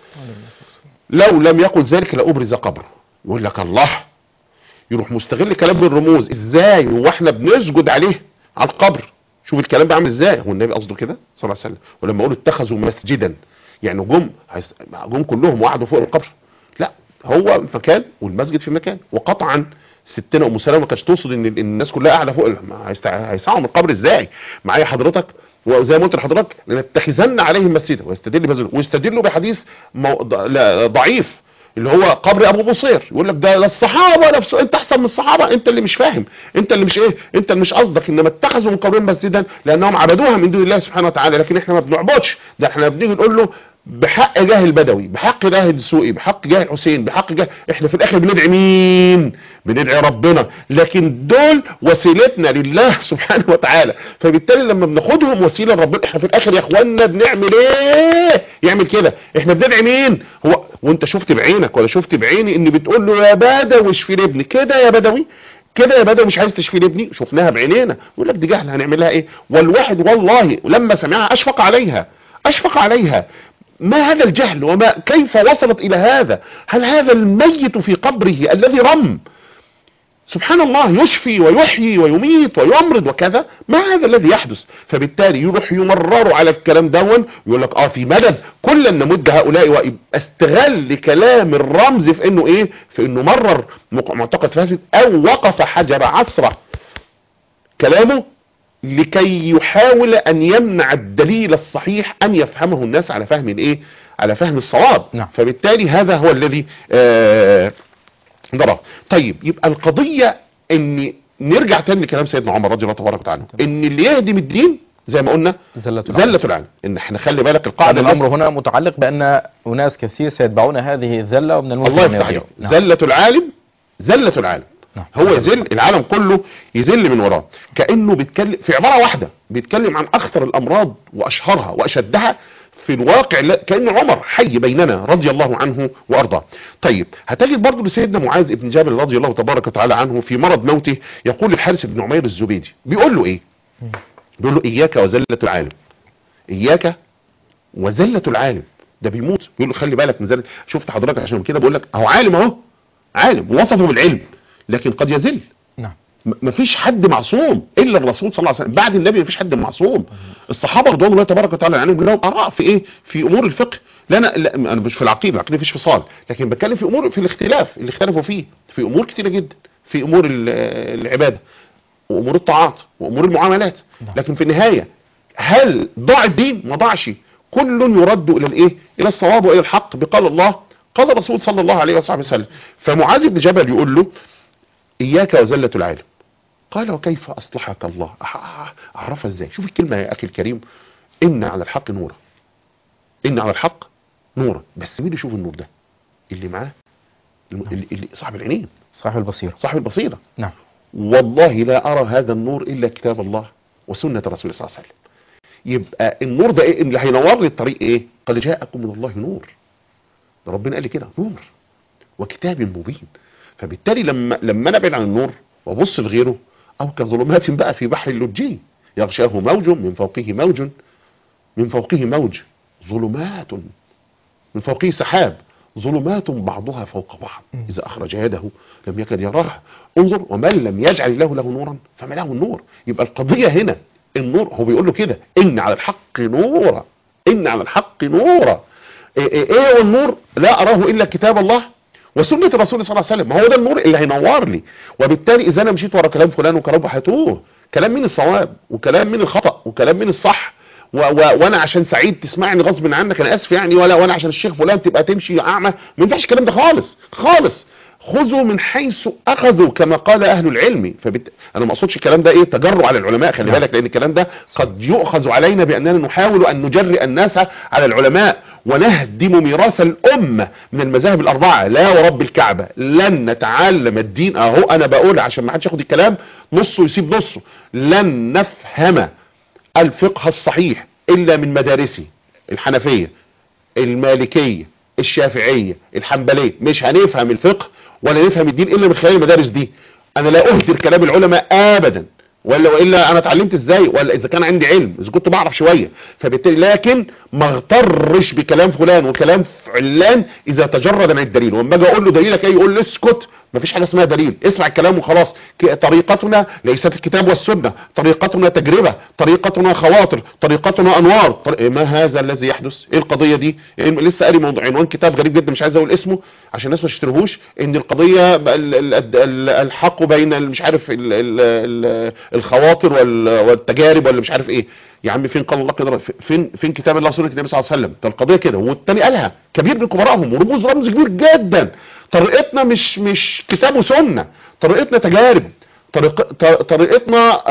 لو لم يقل ذلك لأبرز قبره يقول لك الله يروح مستغل كلام الرموز ازاي واحنا بنسجد عليه على القبر شوف الكلام ده عامل ازاي هو النبي قصده كده صلى الله عليه وسلم ولما يقول اتخذوا مسجدا يعني جم هيس- جم كلهم وقعدوا فوق القبر لا هو مكان والمسجد في مكان وقطعا ستنا ام سلمة ما كانتش تقصد ان إن الناس كلها قاعده فوق ال- ما هيستع- هيسعوا من القبر ازاي معايا حضرتك وزي ما قلت لحضرتك لنتخذن عليهم مسجدا ويستدل بهذا ويستدلوا بحديث مو... ض- لا- ضعيف اللي هو قبر ابو بصير يقول لك ده ده الصحابه نفسه انت احسن من الصحابه انت اللي مش فاهم انت اللي مش ايه انت اللي مش قصدك انما اتخذوا من قبرهم مسجدا لانهم عبدوها من دون الله سبحانه وتعالى لكن احنا ما بنعبدش ده احنا بنيجي نقول له بحق جاه البدوي بحق جاه الدسوقي بحق جاه الحسين بحق جاه احنا في الاخر بندعي مين بندعي ربنا لكن دول وسيلتنا لله سبحانه وتعالى فبالتالي لما بناخدهم وسيله لربنا احنا في الاخر يا اخوانا بنعمل ايه يعمل كده احنا بندعي مين هو وانت شفت بعينك ولا شفت بعيني ان بتقول له يا بدوي اشفي لي ابني كده يا بدوي كده يا بدوي مش عايز تشفي لي ابني شفناها بعينينا يقول لك دي جهل هنعملها ايه والواحد والله لما سمعها اشفق عليها اشفق عليها ما هذا الجهل وما كيف وصلت الى هذا هل هذا الميت في قبره الذي رم سبحان الله يشفي ويحيي ويميت ويمرض وكذا ما هذا الذي يحدث فبالتالي يروح يمرروا على الكلام دون يقول لك اه في مدد كلا نمد هؤلاء واستغل كلام الرمز في انه ايه في انه مرر مق- معتقد فاسد او وقف حجر عثرة كلامه لكي يحاول ان يمنع الدليل الصحيح ان يفهمه الناس على فهم الايه على فهم الصواب نعم. فبالتالي هذا هو الذي آه نراه طيب يبقى القضية ان نرجع تاني لكلام سيدنا عمر رضي الله تبارك وتعالى عنه ان اللي يهدم الدين زي ما قلنا زلة العالم. زلة العالم ان احنا خلي بالك هذا القاعدة الأمر الأمر هنا متعلق بأن أناس كثير سيتبعون هذه الذلة ومن الممكن الله أن يفتح عليك يضيعوا. نعم. زلة العالم زلة العالم نعم. هو يزل العالم كله يزل من وراه كأنه بيتكلم في عبارة واحدة بيتكلم عن أخطر الأمراض وأشهرها وأشدها في الواقع لا- كأن عمر حي بيننا رضي الله عنه وأرضاه طيب هتجد برضو لسيدنا معاذ بن جابر رضي الله تبارك وتعالى عنه في مرض موته يقول الحارث بن عمير الزبيدي بيقول له إيه بيقول له إياك وزلة العالم إياك وزلة العالم ده بيموت بيقول له خلي بالك من زلة شفت حضرتك عشان كده بقول لك اهو عالم اهو عالم ووصفه بالعلم لكن قد يزل نعم م- مفيش حد معصوم الا الرسول صلى الله عليه وسلم بعد النبي مفيش حد معصوم الصحابه رضوان الله تبارك وتعالى عنهم لهم اراء في ايه في امور الفقه لا انا لا انا مش في العقيده العقيده مفيش فصال لكن بتكلم في امور في الاختلاف اللي اختلفوا فيه في امور كتيره جدا في امور ال- العباده وامور الطاعات وامور المعاملات لكن في النهايه هل ضاع الدين ما ضاعش كل يرد الى الايه الى الصواب والى الحق بقال الله قال الرسول صلى الله عليه وصحبه وسلم فمعاذ بن جبل يقول له اياك وزله العالم قال وكيف اصلحك الله أح- أح- اعرفها ازاي شوف الكلمه يا اخي الكريم ان على الحق نورا ان على الحق نورا بس مين يشوف النور ده اللي معاه الم- اللي, اللي صاحب العينين صاحب البصيرة صاحب البصيره نعم والله لا ارى هذا النور الا كتاب الله وسنه رسول صلى الله عليه وسلم يبقى النور ده ايه اللي هينور لي الطريق ايه قال جاءكم من الله نور ده ربنا قال لي كده نور وكتاب مبين فبالتالي لما لما انا ابعد عن النور وابص لغيره او كظلمات بقى في بحر اللجي يغشاه موج من فوقه موج من فوقه موج ظلمات من فوقه سحاب ظلمات بعضها فوق بعض إذا أخرج يده لم يكد يراها انظر ومن لم يجعل الله له نورا فما له النور يبقى القضية هنا النور هو بيقول له كده إن على الحق نورا إن على الحق نورا إيه, إيه, إيه هو النور لا أراه إلا كتاب الله وسنة الرسول صلى الله عليه وسلم ما هو ده النور اللي هينور لي وبالتالي إذا أنا مشيت ورا كلام فلان وكلام هتوه كلام مين الصواب وكلام مين الخطأ وكلام مين الصح و و وانا عشان سعيد تسمعني غصب عنك انا اسف يعني ولا وانا عشان الشيخ فلان تبقى تمشي اعمى ما ينفعش الكلام ده خالص خالص خذوا من حيث اخذوا كما قال اهل العلم فبت... انا ما اقصدش الكلام ده ايه تجرؤ على العلماء خلي بالك لان الكلام ده قد يؤخذ علينا باننا نحاول ان نجرئ الناس على العلماء ونهدم ميراث الامه من المذاهب الاربعه لا ورب الكعبه لن نتعلم الدين اهو انا بقول عشان ما حدش ياخد الكلام نصه يسيب نصه لن نفهم الفقه الصحيح الا من مدارسه الحنفيه المالكيه الشافعيه الحنبليه مش هنفهم الفقه ولا نفهم الدين الا من خلال المدارس دي انا لا اهدر كلام العلماء ابدا ولا والا انا اتعلمت ازاي ولا اذا كان عندي علم اذا كنت بعرف شويه فبالتالي لكن ما اغترش بكلام فلان وكلام علان اذا تجرد عن الدليل واما اجي اقول له دليلك ايه يقول لي اسكت ما فيش حاجه اسمها دليل اسمع الكلام وخلاص ك- طريقتنا ليست الكتاب والسنه طريقتنا تجربه طريقتنا خواطر طريقتنا انوار طر... ما هذا الذي يحدث ايه القضيه دي إيه لسه قاري موضوع عنوان كتاب غريب جدا مش عايز اقول اسمه عشان الناس ما تشتريهوش ان القضيه ال- ال- ال- الحق بين ال- مش عارف ال- ال- ال- الخواطر وال- والتجارب ولا مش عارف ايه يا عم فين قال الله كده فين فين كتاب الله وسنه النبي صلى الله عليه وسلم ده القضيه كده والتاني قالها كبير من كبرائهم ورموز رمز كبير جدا طريقتنا مش مش كتاب وسنه طريقتنا تجارب طريق ط- طريقتنا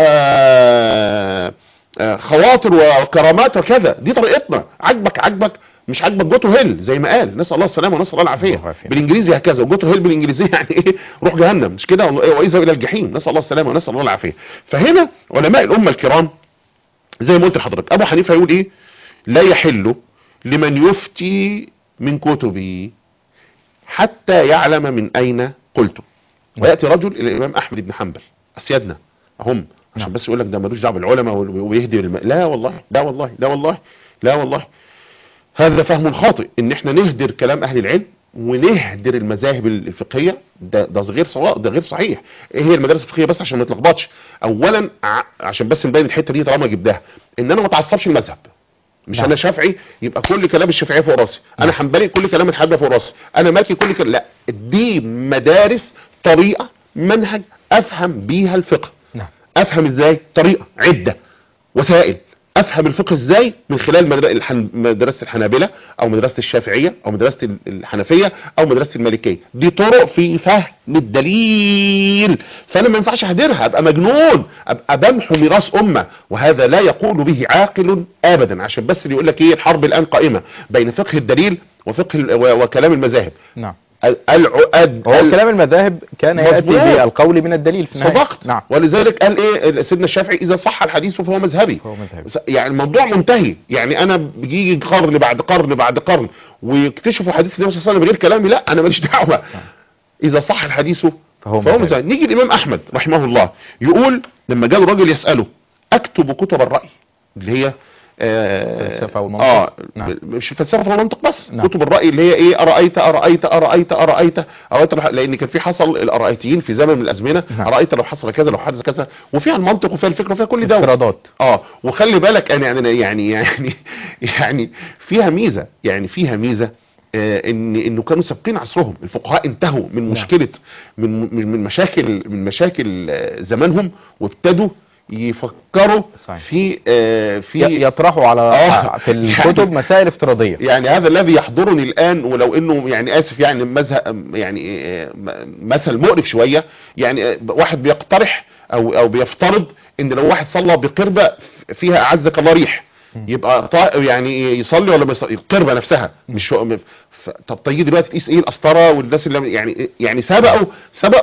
آه آه خواطر وكرامات وكذا دي طريقتنا عجبك عجبك مش عاجبك جوتو هيل زي ما قال نسال الله السلامه ونسال الله الله العافيه العافية. بالانجليزي هكذا وجوتو هيل بالانجليزي يعني ايه روح جهنم مش كده واذا الى الجحيم نسال الله السلامه ونسال الله العافيه فهنا علماء الامه الكرام زي ما قلت لحضرتك ابو حنيفه يقول ايه لا يحل لمن يفتي من كتبي حتى يعلم من اين قلت وياتي رجل الى الامام احمد بن حنبل اسيادنا هم عشان نعم. بس يقول لك ده ملوش دعوه بالعلماء ويهدي الم... لا والله لا والله لا والله لا والله هذا فهم خاطئ ان احنا نهدر كلام اهل العلم ونهدر المذاهب الفقهيه ده ده غير سواء ده غير صحيح ايه هي المدارس الفقهيه بس عشان ما نتلخبطش اولا ع- عشان بس نبين الحته دي طالما جبناها ان انا ما اتعصبش المذهب مش نعم. انا شافعي يبقى كل كلام الشافعيه فوق راسي انا حنبلي كل كلام الحنبلي فوق راسي انا مالكي كل كلام لا دي مدارس طريقه منهج افهم بيها الفقه نعم افهم ازاي طريقه عده وسائل افهم الفقه ازاي من خلال مدر- الحن- مدرسه الحنابلة او مدرسه الشافعيه او مدرسه ال- الحنفيه او مدرسه المالكيه دي طرق في فهم الدليل فانا ما ينفعش اهدرها ابقى مجنون ابقى بمحو ميراث امه وهذا لا يقول به عاقل ابدا عشان بس اللي يقول لك ايه الحرب الان قائمه بين فقه الدليل وفقه ال- و- وكلام المذاهب نعم ال- العقد هو ال- كلام المذاهب كان يأتي مظبوط. بالقول من الدليل في النهاية صدقت نعم ولذلك قال ايه سيدنا الشافعي اذا صح الحديث فهو مذهبي هو مذهبي يعني الموضوع منتهي يعني انا بيجي قرن بعد قرن بعد قرن ويكتشفوا حديث النبي صلى الله عليه وسلم بغير كلامي لا انا ماليش دعوه نعم. صح الحديث فهو فهو مذهبي. مذهبي نيجي الامام احمد رحمه الله يقول لما جاء الراجل يساله اكتب كتب الراي اللي هي آه الفلسفة والمنطق. اه نعم. مش الفلسفه والمنطق بس نعم. كتب الراي اللي هي ايه ارايت ارايت ارايت ارايت ارايت لو- لان كان في حصل الارايتيين في زمن من الازمنه نعم. ارايت لو حصل كذا لو حدث كذا وفيها المنطق وفيها الفكر وفيها كل ده افتراضات اه وخلي بالك انا يعني يعني يعني يعني فيها ميزه يعني فيها ميزه آه ان انه كانوا سابقين عصرهم الفقهاء انتهوا من مشكله من من من مشاكل من مشاكل آه، زمانهم وابتدوا يفكروا صحيح. في آه ي- في يطرحوا على آه. في الكتب مسائل افتراضية يعني هذا الذي يحضرني الان ولو انه يعني اسف يعني مذهب يعني آه، م- مثل مقرف شويه يعني آه، واحد بيقترح او او بيفترض ان لو واحد صلى بقربه فيها اعزك الله ريح يبقى طا- يعني يصلي ولا ما يصلي القربه نفسها مش هو ف- طب طيب دلوقتي تقيس ايه القسطره والناس اللي يعني يعني سبقوا سبق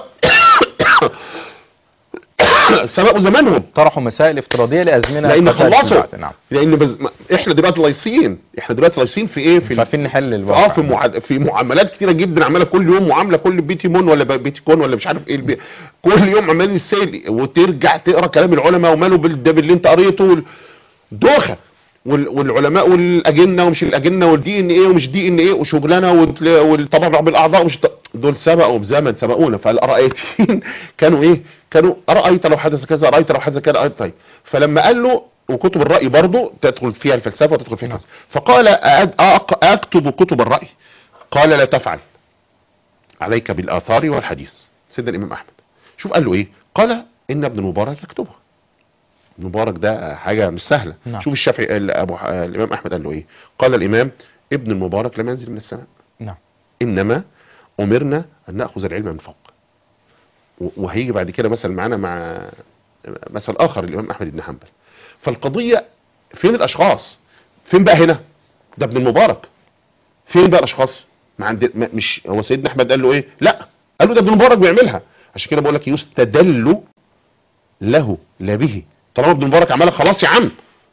سبقوا زمانهم طرحوا مسائل افتراضية لأزمنة لان قد تأتي خلصوا بعد. نعم لان بز... ما- احنا دلوقتي لايصين احنا دلوقتي لايصين في ايه في مش عارفين نحل اه الواقع في معاد... في معاملات كتيره جدا عماله كل يوم معامله كل بيتي مون ولا ب- بيتي كون ولا مش عارف ايه البي... كل يوم عمال السيل وترجع تقرا كلام العلماء وماله بال- ده باللي انت قريته وال... دوخه وال... والعلماء والاجنه ومش الاجنه والدي ان ايه ومش دي ان ايه وشغلانه وال- والتبرع بالاعضاء ومش ت- دول سبقوا بزمن سبقونا فالارائيتين كانوا ايه كانوا ارايت لو حدث كذا ارايت لو حدث كذا طيب فلما قال له وكتب الراي برضه تدخل فيها الفلسفه وتدخل فيها الفلسفه فقال أأد- أق- اكتب كتب الراي قال لا تفعل عليك بالاثار والحديث سيدنا الامام احمد شوف قال له ايه قال ان ابن المبارك يكتبها ابن المبارك ده حاجه مش سهله نعم. شوف الشافعي ال- ابو ح- الامام احمد قال له ايه قال الامام ابن المبارك لم ينزل من السماء نعم انما امرنا ان ناخذ العلم من فوق و- وهيجي بعد كده مثلا معانا مع مثل اخر الامام احمد بن حنبل فالقضيه فين الاشخاص فين بقى هنا ده ابن المبارك فين بقى الاشخاص ما عند ما مش هو سيدنا احمد قال له ايه لا قال له ده ابن المبارك بيعملها عشان كده بقول لك يستدل له لا به طالما ابن المبارك عملها خلاص يا عم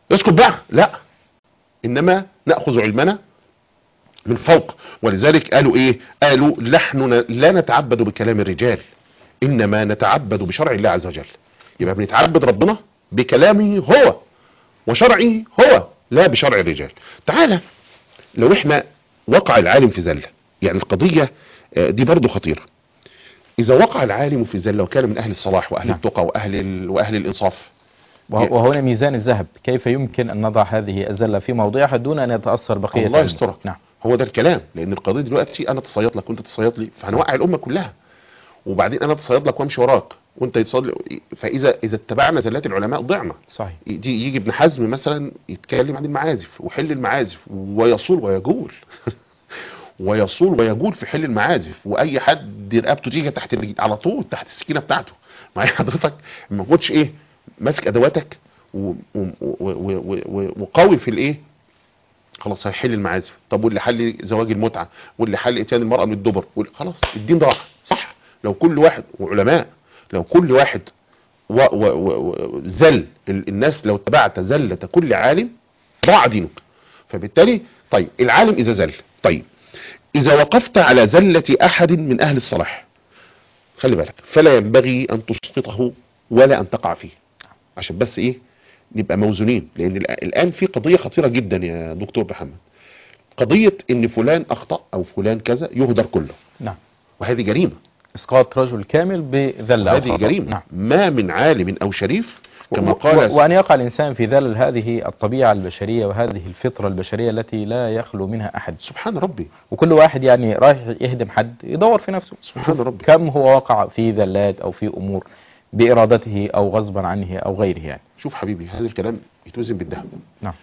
اسكت بقى لا انما ناخذ علمنا من فوق ولذلك قالوا ايه قالوا نحن لا نتعبد بكلام الرجال انما نتعبد بشرع الله عز وجل يبقى بنتعبد ربنا بكلامه هو وشرعه هو لا بشرع الرجال تعالى لو احنا وقع العالم في زلة يعني القضية آه، دي برضو خطيرة اذا وقع العالم في زلة وكان من اهل الصلاح واهل نعم. التقى واهل ال... واهل الانصاف وه- وهنا ميزان الذهب كيف يمكن أن نضع هذه الزلة في موضعها دون أن يتأثر بقية الله الأمة؟ يسترك نعم هو ده الكلام لان القضيه دلوقتي انا اتصيد لك وانت تصيد لي فهنوقع الامه كلها وبعدين انا اتصيد لك وامشي وراك وانت يتصيد لي فاذا اذا اتبعنا زلات العلماء ضعنا صحيح يجي يجي ابن حزم مثلا يتكلم عن المعازف وحل المعازف ويصول ويجول ويصول ويجول في حل المعازف واي حد رقبته تيجي تحت الرجل على طول تحت السكينه بتاعته معايا حضرتك ما كنتش ايه ماسك ادواتك و- و- و- و- و- وقوي في الايه خلاص هيحل المعازف طب واللي حل زواج المتعه واللي حل اتيان المراه من الدبر وال- خلاص الدين راح صح لو كل واحد وعلماء لو كل واحد و و و و زل ال- الناس لو اتبعت زلة كل عالم ضاع دينك فبالتالي طيب العالم اذا زل طيب اذا وقفت على زلة احد من اهل الصلاح خلي بالك فلا ينبغي ان تسقطه ولا ان تقع فيه عشان بس ايه نبقى موزونين لان الآ- الان في قضية خطيرة جدا يا دكتور محمد قضية ان فلان اخطأ او فلان كذا يهدر كله نعم وهذه جريمة إسقاط رجل كامل بذلة أو هذه خطأ. جريمة نعم ما من عالم او شريف كما و- قال و- وأن يقع الإنسان في ذلل هذه الطبيعة البشرية وهذه الفطرة البشرية التي لا يخلو منها أحد سبحان ربي وكل واحد يعني رايح يهدم حد يدور في نفسه سبحان ربي كم هو وقع في ذلات أو في أمور بإرادته أو غصبا عنه أو غيره يعني شوف حبيبي هذا الكلام يتوزن بالذهب نعم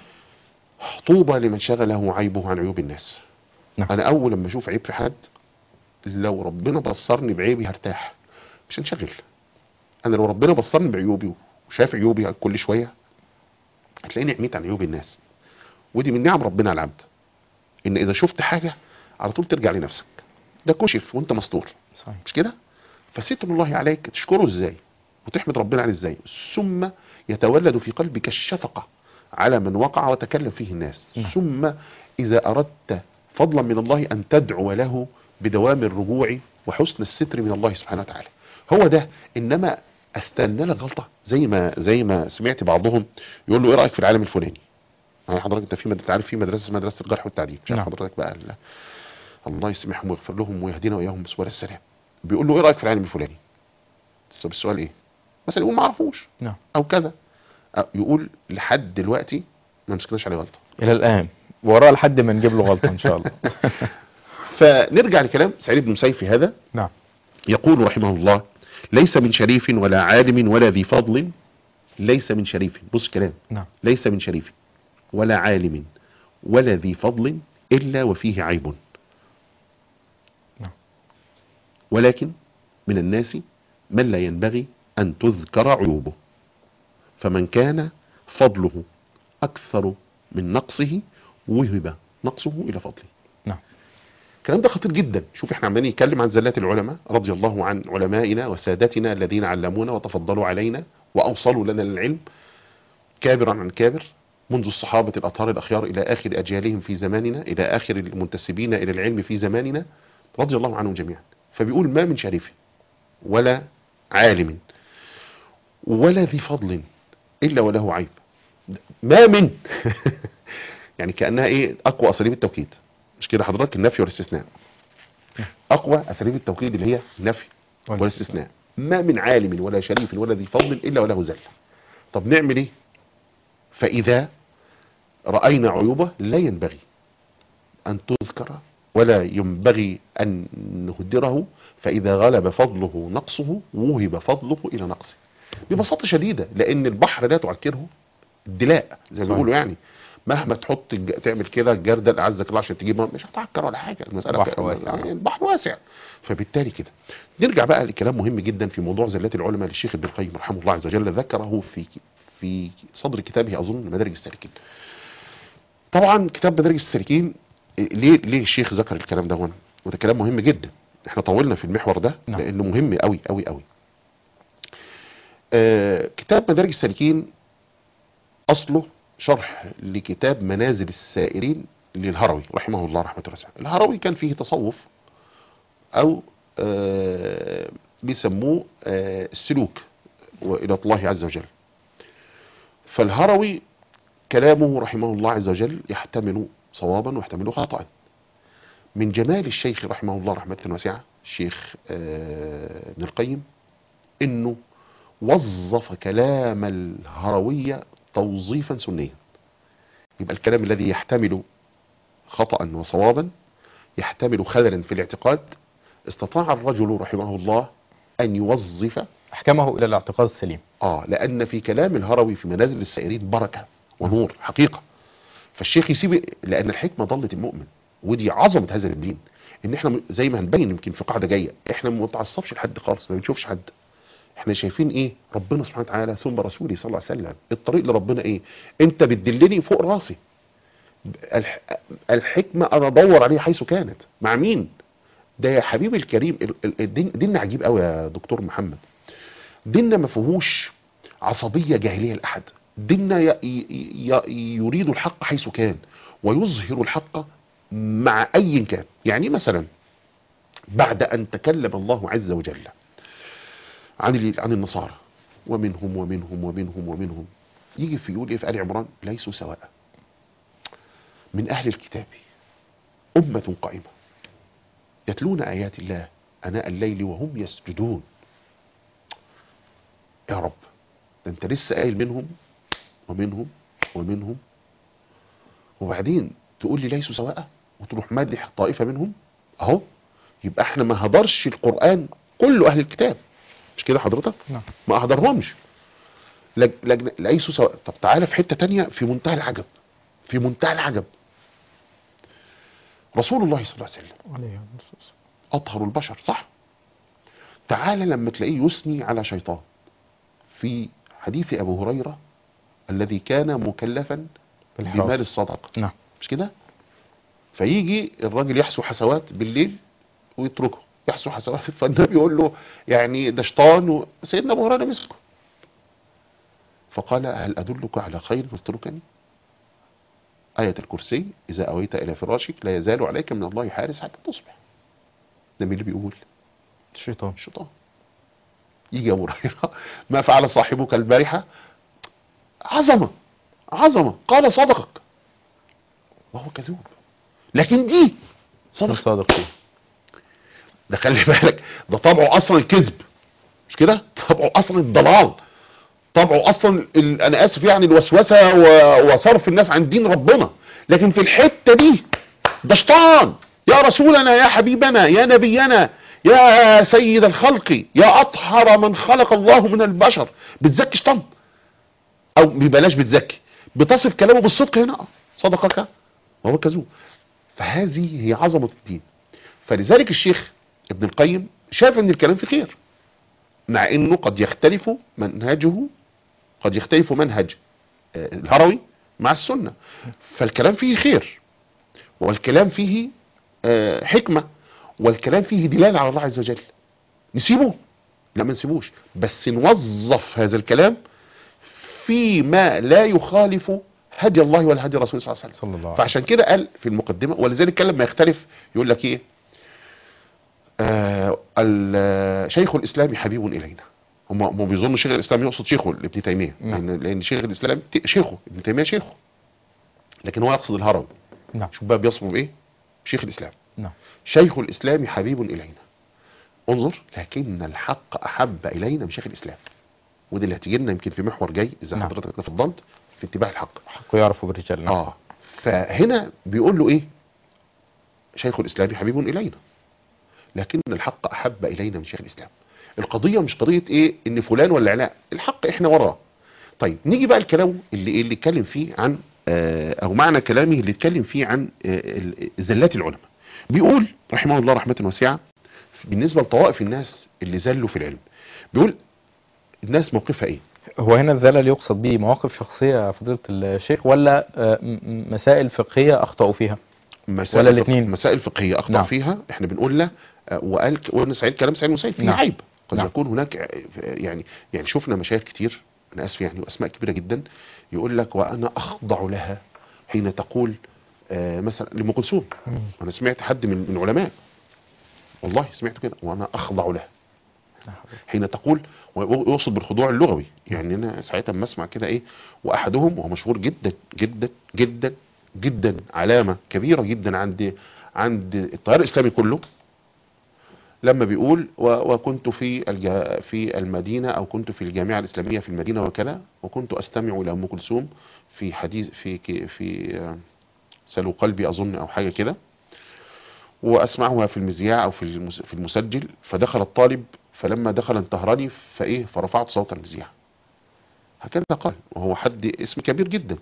طوبى لمن شغله عيبه عن عيوب الناس نعم. انا اول لما اشوف عيب في حد لو ربنا بصرني بعيبي هرتاح مش هنشغل انا لو ربنا بصرني بعيوبي وشاف عيوبي كل شويه هتلاقيني عميت عن عيوب الناس ودي من نعم ربنا على العبد ان اذا شفت حاجه على طول ترجع لنفسك ده كشف وانت مستور صحيح مش كده فستر الله عليك تشكره ازاي وتحمد ربنا عليه ازاي ثم يتولد في قلبك الشفقة على من وقع وتكلم فيه الناس نعم. ثم إذا أردت فضلا من الله أن تدعو له بدوام الرجوع وحسن الستر من الله سبحانه وتعالى هو ده إنما استنى لك غلطة زي ما زي ما سمعت بعضهم يقول له ايه رأيك في العالم الفلاني يعني حضرتك انت في مدرسة عارف في مدرسة اسمها مدرسة الجرح والتعديل مش عارف نعم. حضرتك بقى ال- الله يسمحهم ويغفر لهم ويهدينا واياهم بسبل السلام بيقول له ايه رايك في العالم الفلاني طب السؤال ايه مثلا يقول ما اعرفوش نعم او كذا أو يقول لحد دلوقتي ما مسكناش عليه غلطه إلى الآن وراه لحد ما نجيب له غلطة إن شاء الله فنرجع لكلام سعيد بن مسيب في هذا نعم يقول رحمه الله ليس من شريف ولا عالم ولا ذي فضل ليس من شريف بص كلام نعم ليس من شريف ولا عالم ولا ذي فضل إلا وفيه عيب نعم. ولكن من الناس من لا ينبغي أن تذكر عيوبه فمن كان فضله أكثر من نقصه وهب نقصه إلى فضله نعم الكلام ده خطير جدا شوف احنا عمالين نتكلم عن زلات العلماء رضي الله عن علمائنا وسادتنا الذين علمونا وتفضلوا علينا وأوصلوا لنا للعلم كابرا عن كابر منذ الصحابة الأطهار الأخيار إلى آخر أجيالهم في زماننا إلى آخر المنتسبين إلى العلم في زماننا رضي الله عنهم جميعا فبيقول ما من شريف ولا عالم ولا ذي فضل إلا وله عيب ما من يعني كأنها إيه أقوى أساليب التوكيد مش كده حضرتك النفي والاستثناء أقوى أساليب التوكيد اللي هي النفي والاستثناء ما من عالم ولا شريف ولا ذي فضل إلا وله زل طب نعمل إيه فإذا رأينا عيوبه لا ينبغي أن تذكر ولا ينبغي أن نهدره فإذا غلب فضله نقصه وهب فضله إلى نقصه ببساطة شديدة لأن البحر لا تعكره الدلاء زي ما صحيح. بيقولوا يعني مهما تحط الج- تعمل كده الجردل اعزك الله عشان تجيب مية، مش هتعكر ولا حاجه المساله بحر ك- واسع. يعني البحر واسع فبالتالي كده نرجع بقى لكلام مهم جدا في موضوع زلات العلماء للشيخ ابن القيم رحمه الله عز وجل ذكره في في صدر كتابه اظن مدارج السالكين طبعا كتاب مدارج السالكين إيه، ليه ليه الشيخ ذكر الكلام ده هنا وده كلام مهم جدا احنا طولنا في المحور ده نعم. لانه مهم قوي قوي قوي آه كتاب مدارج السالكين اصله شرح لكتاب منازل السائرين للهروي رحمه الله رحمه واسعه الهروي كان فيه تصوف او آه بيسموه آه السلوك والى الله عز وجل فالهروي كلامه رحمه الله عز وجل يحتمل صوابا ويحتمل خطأ من جمال الشيخ رحمه الله رحمة واسعة الشيخ آه، ابن القيم انه وظف كلام الهروية توظيفا سنيا يبقى الكلام الذي يحتمل خطأ وصوابا يحتمل خللا في الاعتقاد استطاع الرجل رحمه الله ان يوظف احكمه الى الاعتقاد السليم اه لان في كلام الهروي في منازل السائرين بركه ونور حقيقه فالشيخ يسيب لان الحكمه ضلت المؤمن ودي عظمه هذا الدين ان احنا م- زي ما هنبين يمكن في قاعده جايه احنا ما بنتعصبش لحد خالص ما بنشوفش حد احنا شايفين ايه ربنا سبحانه وتعالى ثم رسوله صلى الله عليه وسلم الطريق لربنا ايه انت بتدلني فوق راسي الح... الحكمه انا ادور عليها حيث كانت مع مين ده يا حبيبي الكريم ال- ال- الدين ديننا عجيب قوي يا دكتور محمد ديننا ما فيهوش عصبية جاهلية لأحد ديننا ي- ي- ي- يريد الحق حيث كان ويظهر الحق مع أي كان يعني مثلا بعد أن تكلم الله عز وجل عن ال- عن النصارى ومنهم ومنهم ومنهم ومنهم يجي في يقول ايه في آل عمران ليسوا سواء من أهل الكتاب أمة قائمة يتلون آيات الله أناء الليل وهم يسجدون يا رب ده انت لسه قايل منهم ومنهم ومنهم وبعدين تقول لي ليسوا سواء وتروح مادح طائفة منهم اهو يبقى احنا ما هدرش القرآن كله اهل الكتاب مش كده حضرتك نعم. ما هدرهمش لج... لج... ليسوا سواء طب تعالى في حتة تانية في منتهى العجب في منتهى العجب رسول الله صلى الله عليه وسلم اطهر البشر صح تعالى لما تلاقيه يثني على شيطان في حديث ابو هريره الذي كان مكلفا بالحراسة. بمال الصدقه نعم مش كده فيجي الراجل يحسو حسوات بالليل ويتركه يحسو حسوات فالنبي يقول له يعني ده شيطان و- سيدنا ابو هريره مسكه فقال هل ادلك على خير تتركني آية الكرسي إذا أويت إلى فراشك لا يزال عليك من الله حارس حتى تصبح ده مين اللي بيقول الشيطان الشيطان يجي ابو هريره ما فعل صاحبك البارحه عظمه عظمه قال صدقك وهو كذوب لكن دي صدق صادق فيه ده خلي بالك ده طبعه اصلا الكذب مش كده طبعه اصلا الضلال طبعه اصلا ال... انا اسف يعني الوسوسه و... وصرف الناس عن دين ربنا لكن في الحته دي ده شيطان يا رسولنا يا حبيبنا يا نبينا يا سيد الخلق يا اطهر من خلق الله من البشر بتزكي شيطان او ببلاش بتزكي بتصف كلامه بالصدق هنا آه، صدقك وهو كذوب فهذه هي عظمه الدين فلذلك الشيخ ابن القيم شاف ان الكلام في خير مع انه قد يختلف منهجه قد يختلف منهج آه، الهروي مع السنة فالكلام فيه خير والكلام فيه آه، حكمة والكلام فيه دلالة على الله عز وجل نسيبه لا ما نسيبوش بس نوظف هذا الكلام فيما لا يخالف هدي الله ولا هدي رسوله صلى الله عليه وسلم صلى الله عليه فعشان كده قال في المقدمة ولذلك كان لما يختلف يقول لك ايه آه ال- شيخ الاسلام حبيب الينا هم هم بيظنوا شيخ الاسلام يقصد شيخه ابن تيميه نعم. لان لان شيخ الاسلام ت- شيخه ابن تيميه شيخه لكن هو يقصد الهرم نعم شوف بقى بيصفه بايه شيخ الاسلام نعم شيخ الاسلام حبيب الينا انظر لكن الحق احب الينا من شيخ الاسلام وده اللي هتيجي لنا يمكن في محور جاي اذا نعم. حضرتك تفضلت في اتباع الحق حق يعرف بالرجال نعم. اه فهنا بيقول له ايه شيخ الاسلام حبيب الينا لكن الحق احب الينا من شيخ الاسلام القضيه مش قضيه ايه ان فلان ولا علاء الحق احنا وراه طيب نيجي بقى الكلام اللي اللي اتكلم فيه عن آه، او معنى كلامه اللي اتكلم فيه عن آه، ال- زلات العلماء بيقول رحمه الله رحمه واسعه بالنسبه لطوائف الناس اللي زلوا في العلم بيقول الناس موقفها ايه هو هنا الزلل يقصد به مواقف شخصية فضيلة الشيخ ولا آه، م- م- مسائل فقهية أخطأوا فيها مسائل ولا فق- الاتنين؟ مسائل فقهيه اخطا نعم. فيها احنا بنقول له آه، وقال ك- وقلنا سعيد كلام سعيد مسيب فيه نعم. عيب قد نعم. يكون هناك آه، يعني يعني شفنا مشايخ كتير انا اسف يعني واسماء كبيره جدا يقول لك وانا اخضع لها حين تقول آه مثلا لام كلثوم انا سمعت حد من من علماء والله سمعت كده وانا اخضع لها حين تقول ويقصد بالخضوع اللغوي يعني انا ساعتها اما اسمع كده ايه واحدهم وهو مشهور جدا جدا جدا جدا علامه كبيره جدا عند عند التيار الاسلامي كله لما بيقول و- وكنت في الج- في المدينه او كنت في الجامعه الاسلاميه في المدينه وكذا وكنت استمع الى ام كلثوم في حديث في ك- في آه، سلو قلبي اظن او حاجه كده واسمعها في المذياع او في المس- في المسجل فدخل الطالب فلما دخل انتهرني فايه فرفعت صوت المذياع هكذا قال وهو حد اسم كبير جدا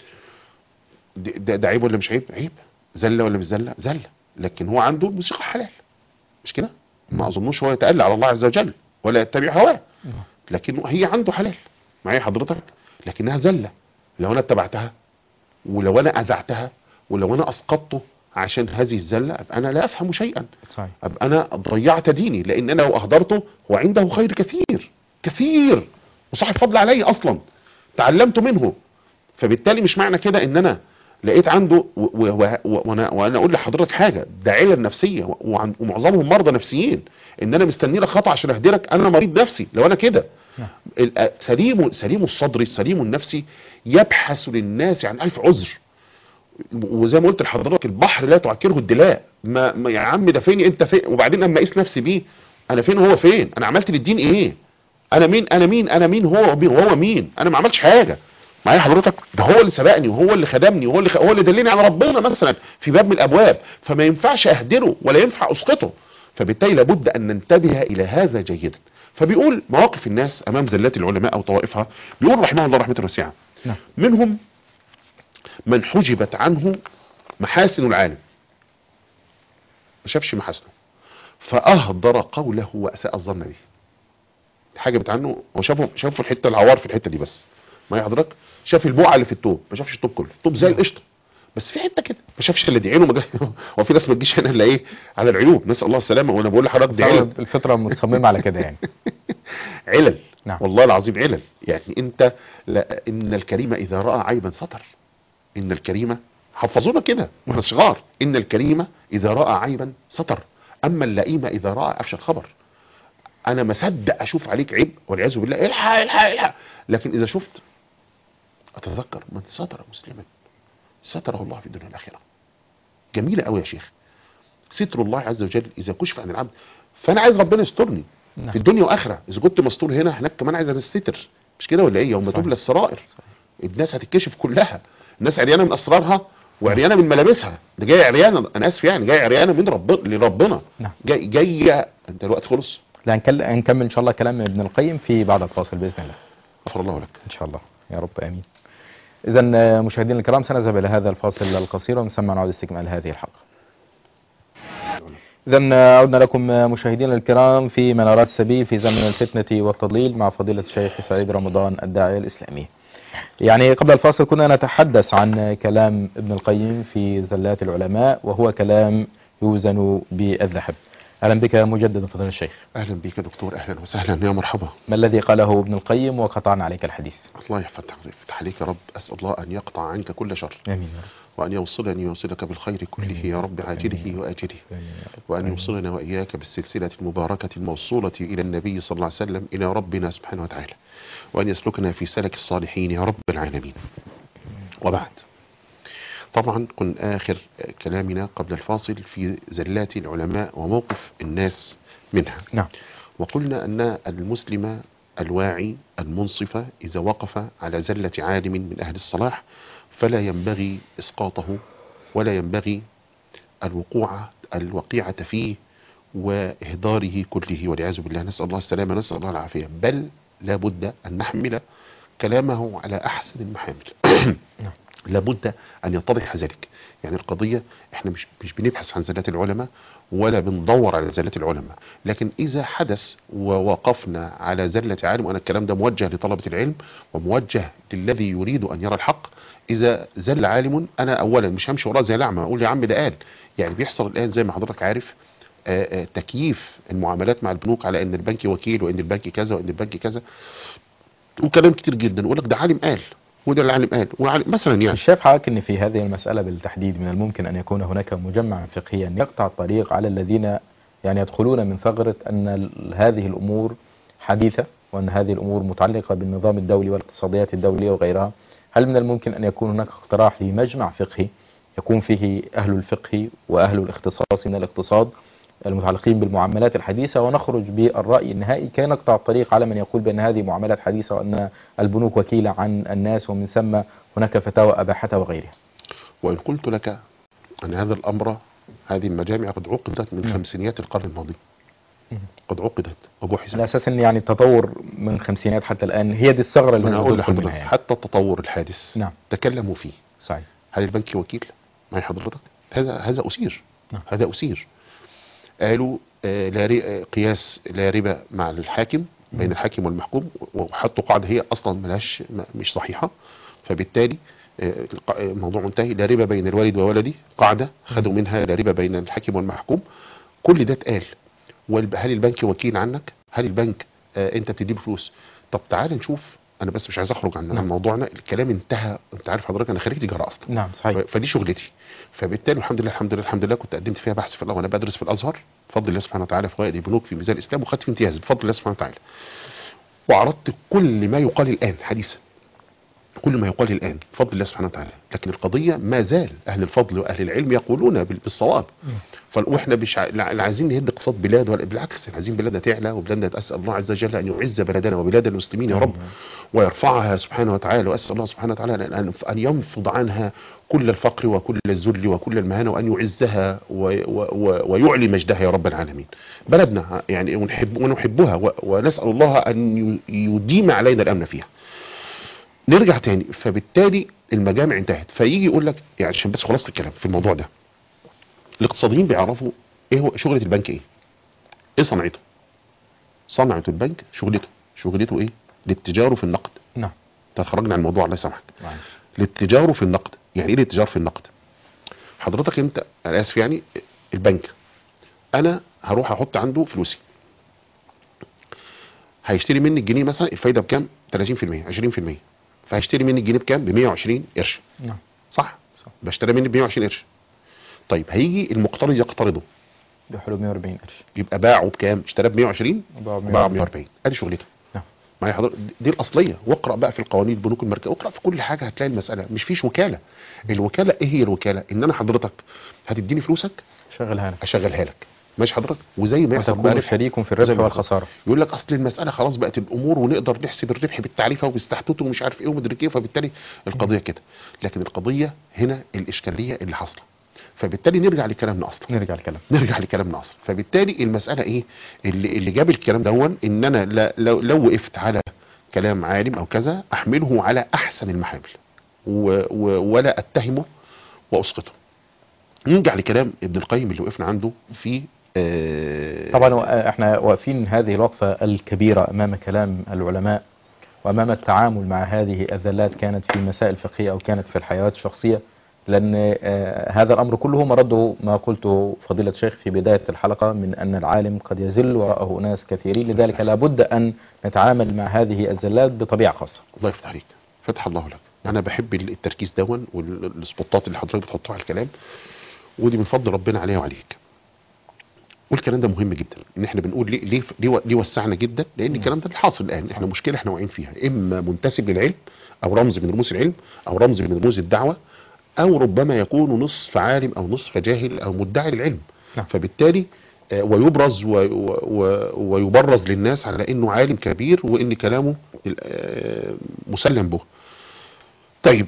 ده, ده, ده عيب ولا مش عيب عيب زله ولا مش زله زله لكن هو عنده الموسيقى حلال مش كده ما اظنوش هو يتألى على الله عز وجل ولا يتبع هواه لكن هي عنده حلال معايا حضرتك لكنها زله لو انا اتبعتها ولو انا اذعتها ولو انا اسقطته عشان هذه الزله ابقى انا لا افهم شيئا صحيح ابقى انا ضيعت ديني لان انا لو اهدرته هو عنده خير كثير كثير وصاحب فضل علي اصلا تعلمت منه فبالتالي مش معنى كده ان انا لقيت عنده و- و- و- وانا وانا اقول لحضرتك حاجه ده علل نفسيه و- وعن- ومعظمهم مرضى نفسيين ان انا مستني لك خطا عشان اهدرك انا مريض نفسي لو انا كده ال- سليم سليم الصدر السليم النفسي يبحث للناس عن الف عذر وزي ما قلت لحضرتك البحر لا تعكره الدلاء ما, ما يا عم ده فين انت فين وبعدين اما اقيس نفسي بيه انا فين هو فين انا عملت للدين ايه انا مين انا مين انا مين هو مين وهو مين انا ما عملتش حاجه معايا حضرتك ده هو اللي سبقني وهو اللي خدمني وهو اللي خ... هو اللي دلني على ربنا مثلا في باب من الابواب فما ينفعش اهدره ولا ينفع اسقطه فبالتالي لابد ان ننتبه الى هذا جيدا فبيقول مواقف الناس امام زلات العلماء او طوائفها بيقول رحمه الله رحمه واسعه نعم. منهم من حجبت عنه محاسن العالم ما شافش محاسنه فاهدر قوله واساء الظن به حاجبت عنه هو شافه شافه الحته العوار في الحته دي بس ما حضرتك شاف البقعه اللي في التوب ما شافش التوب كله التوب زي القشطه بس في حته كده ما شافش الا دي عينه ما جا- هو في ناس ما تجيش هنا الا ايه على العيوب نسال الله السلامه وانا بقول لحضرتك دي علل الفطره متصممه على كده يعني علل نعم. والله العظيم علل يعني انت لا ان الكريم اذا راى عيبا ستر ان الكريم حفظونا كده واحنا صغار ان الكريم اذا راى عيبا ستر اما اللئيم اذا راى افشى الخبر انا ما صدق اشوف عليك عيب والعياذ بالله الحق الحق الحق لكن اذا شفت اتذكر من ستر مسلما ستره الله في الدنيا والاخره جميله قوي يا شيخ ستر الله عز وجل اذا كشف عن العبد فانا عايز ربنا يسترني نعم. في الدنيا واخره اذا كنت مستور هنا هناك كمان عايز استتر مش كده ولا ايه يوم صحيح. تبلى السرائر الناس هتتكشف كلها الناس عريانه من اسرارها وعريانه من ملابسها ده جاي عريانه انا اسف يعني جاي عريانه من ربنا لربنا نعم. جاي جايه انت الوقت خلص لا نكل- نكمل ان شاء الله كلام ابن القيم في بعد الفاصل باذن الله غفر الله لك ان شاء الله يا رب امين اذا مشاهدينا الكرام سنذهب الى هذا الفاصل القصير ومن ثم نعود استكمال هذه الحلقه إذا عدنا لكم مشاهدينا الكرام في منارات السبيل في زمن الفتنة والتضليل مع فضيلة الشيخ سعيد رمضان الداعية الإسلامي. يعني قبل الفاصل كنا نتحدث عن كلام ابن القيم في زلات العلماء وهو كلام يوزن بالذهب. أهلا بك مجددا فضيلة الشيخ. اهلا بك يا دكتور اهلا وسهلا يا مرحبا ما الذي قاله ابن القيم وقطعنا عليك الحديث؟ الله يفتح يفتح عليك يا رب اسال الله ان يقطع عنك كل شر آمين يا رب. وان يوصلني ويوصلك بالخير كله يا رب عاجله واجله آمين يا رب. وأن آمين. يوصلنا وإياك بالسلسلة المباركة الموصولة إلى النبي صلى الله عليه وسلم إلى ربنا سبحانه وتعالى وأن يسلكنا في سلك الصالحين يا رب العالمين وبعد طبعا كن آخر كلامنا قبل الفاصل في زلات العلماء وموقف الناس منها نعم وقلنا أن المسلم الواعي المنصف إذا وقف على زلة عالم من أهل الصلاح فلا ينبغي إسقاطه ولا ينبغي الوقوع الوقيعة فيه وإهداره كله والعياذ بالله نسأل الله السلامة نسأل الله العافية بل لابد أن نحمل كلامه على أحسن المحامل لابد أن يتضح ذلك يعني القضية احنا مش, مش بنبحث عن زلات العلماء ولا بندور على زلات العلماء لكن إذا حدث ووقفنا على زلة عالم وأنا الكلام ده موجه لطلبة العلم وموجه للذي يريد أن يرى الحق إذا زل عالم أنا أولا مش همشي وراه زي الأعمى أقول يا عم ده قال يعني بيحصل الآن زي ما حضرتك عارف آه، آه، تكييف المعاملات مع البنوك على ان البنك وكيل وان البنك كذا وان البنك كذا وكلام كتير جدا يقول لك ده عالم قال وده العالم قال وعالم مثلا يعني مش شايف حضرتك ان في هذه المسألة بالتحديد من الممكن ان يكون هناك مجمع فقهيا يقطع الطريق على الذين يعني يدخلون من ثغرة ان ال- هذه الامور حديثة وان هذه الامور متعلقة بالنظام الدولي والاقتصاديات الدولية وغيرها هل من الممكن ان يكون هناك اقتراح لمجمع فقهي يكون فيه اهل الفقه واهل الاختصاص من الاقتصاد المتعلقين بالمعاملات الحديثة ونخرج بالرأي النهائي كي نقطع الطريق على من يقول بأن هذه معاملات حديثة وأن البنوك وكيلة عن الناس ومن ثم هناك فتاوى أباحتها وغيرها وإن قلت لك أن هذا الأمر هذه المجامع قد عقدت من نعم. خمسينيات القرن الماضي مم. قد عقدت وبحثت على أساس أن يعني التطور من الخمسينات حتى الآن هي دي الثغرة اللي أنا نحن أقول ندخل لحضرتك منها يعني. حتى التطور الحادث نعم تكلموا فيه صحيح هل البنك وكيل معي حضرتك هذا هذا أثير نعم. هذا أثير قالوا آه، لا ري- آه، قياس لا ربا مع الحاكم بين مم. الحاكم والمحكوم وحطوا قاعدة هي أصلا ملهاش م- مش صحيحة فبالتالي آه، الق- آه، الموضوع منتهي لا ربا بين الوالد وولده قاعدة خدوا منها لا ربا بين الحاكم والمحكوم كل ده اتقال والب- هل البنك وكيل عنك هل البنك آه، انت بتديله فلوس طب تعال نشوف انا بس مش عايز اخرج عن عن نعم. موضوع الكلام انتهى انت عارف حضرتك انا خريج تجاره اصلا نعم صحيح فدي شغلتي فبالتالي الحمد لله الحمد لله الحمد لله كنت قدمت فيها بحث في الله وانا بدرس في الازهر بفضل الله سبحانه وتعالى في قواعد البنوك في ميزان الاسلام وخدت فيه امتياز بفضل الله سبحانه وتعالى وعرضت كل ما يقال الان حديثا كل ما يقال الان بفضل الله سبحانه وتعالى لكن القضيه ما زال اهل الفضل واهل العلم يقولون بال- بالصواب فال- واحنا مش ع- لا عايزين نهد اقتصاد بلاد ولا بالعكس احنا عايزين بلادنا تعلى وبلادنا اسال الله عز وجل ان يعز بلدنا وبلاد المسلمين يا رب ويرفعها سبحانه وتعالى واسال الله سبحانه وتعالى ان ان ينفض عنها كل الفقر وكل الذل وكل المهانه وان يعزها و و و ويعلي مجدها يا رب العالمين. بلدنا يعني ونحب ونحبها و- ونسال الله ان ي- يديم علينا الامن فيها. نرجع تاني فبالتالي المجامع انتهت فيجي يقول لك يعني عشان بس خلاصه الكلام في الموضوع ده. الاقتصاديين بيعرفوا ايه هو شغله البنك ايه؟ ايه صنعته؟ صنعه البنك شغلته شغلته ايه؟ للتجار في النقد. نعم خرجنا عن الموضوع الله يسامحك نعم. للتجار في النقد يعني ايه الاتجار في النقد حضرتك انت انا اسف يعني البنك انا هروح احط عنده فلوسي هيشتري مني الجنيه مثلا الفايده بكام 30% 20% فهيشتري مني الجنيه بكام ب 120 قرش نعم صح صح. بشتري مني ب 120 قرش طيب هيجي المقترض يقترضه بحلول 140 قرش يبقى باعه بكام اشتراه ب 120 وباعه ب باعه ب 140. 140 ادي شغلته نعم. معايا حضرتك دي الاصليه واقرا بقى في القوانين البنوك المركزيه واقرا في كل حاجه هتلاقي المساله مش فيش وكاله الوكاله ايه هي الوكاله ان انا حضرتك هتديني فلوسك شغلها لك اشغلها لك ماشي حضرتك وزي ما يحصل بقى وتكون ربح شريك في زي الربح ما يحصل. والخسارة يقول لك اصل المساله خلاص بقت الامور ونقدر نحسب الربح بالتعريفه وباستحتوته ومش عارف ايه ومدرك ايه فبالتالي القضيه كده لكن القضيه هنا الاشكاليه اللي حاصله فبالتالي نرجع لكلامنا اصلا نرجع الكلام نرجع لكلامنا اصلا فبالتالي المساله ايه اللي, اللي جاب الكلام دون ان انا لا- لو, لو وقفت على كلام عالم او كذا احمله على احسن المحامل و و ولا اتهمه واسقطه نرجع لكلام ابن القيم اللي وقفنا عنده في آه طبعا و- احنا واقفين هذه الوقفة الكبيرة امام كلام العلماء وامام التعامل مع هذه الذلات كانت في مسائل فقهية او كانت في الحياة الشخصية لان آه، هذا الامر كله مرده ما قلته فضيلة الشيخ في بداية الحلقة من ان العالم قد يزل وراءه ناس كثيرين لذلك لابد ان نتعامل مع هذه الزلات بطبيعة خاصة الله يفتح عليك فتح الله لك انا بحب التركيز دون والسبوتات اللي حضرتك بتحطها على الكلام ودي من فضل ربنا عليا وعليك والكلام ده مهم جدا ان احنا بنقول ليه ليه ليه, ليه وسعنا جدا لان الكلام ده اللي حاصل الان احنا مشكله احنا واقعين فيها اما منتسب للعلم او رمز من رموز العلم او رمز من رموز الدعوه او ربما يكون نصف عالم او نصف جاهل او مدعي للعلم نعم. فبالتالي آه، ويبرز و و و ويبرز للناس على انه عالم كبير وان كلامه آه، مسلم به طيب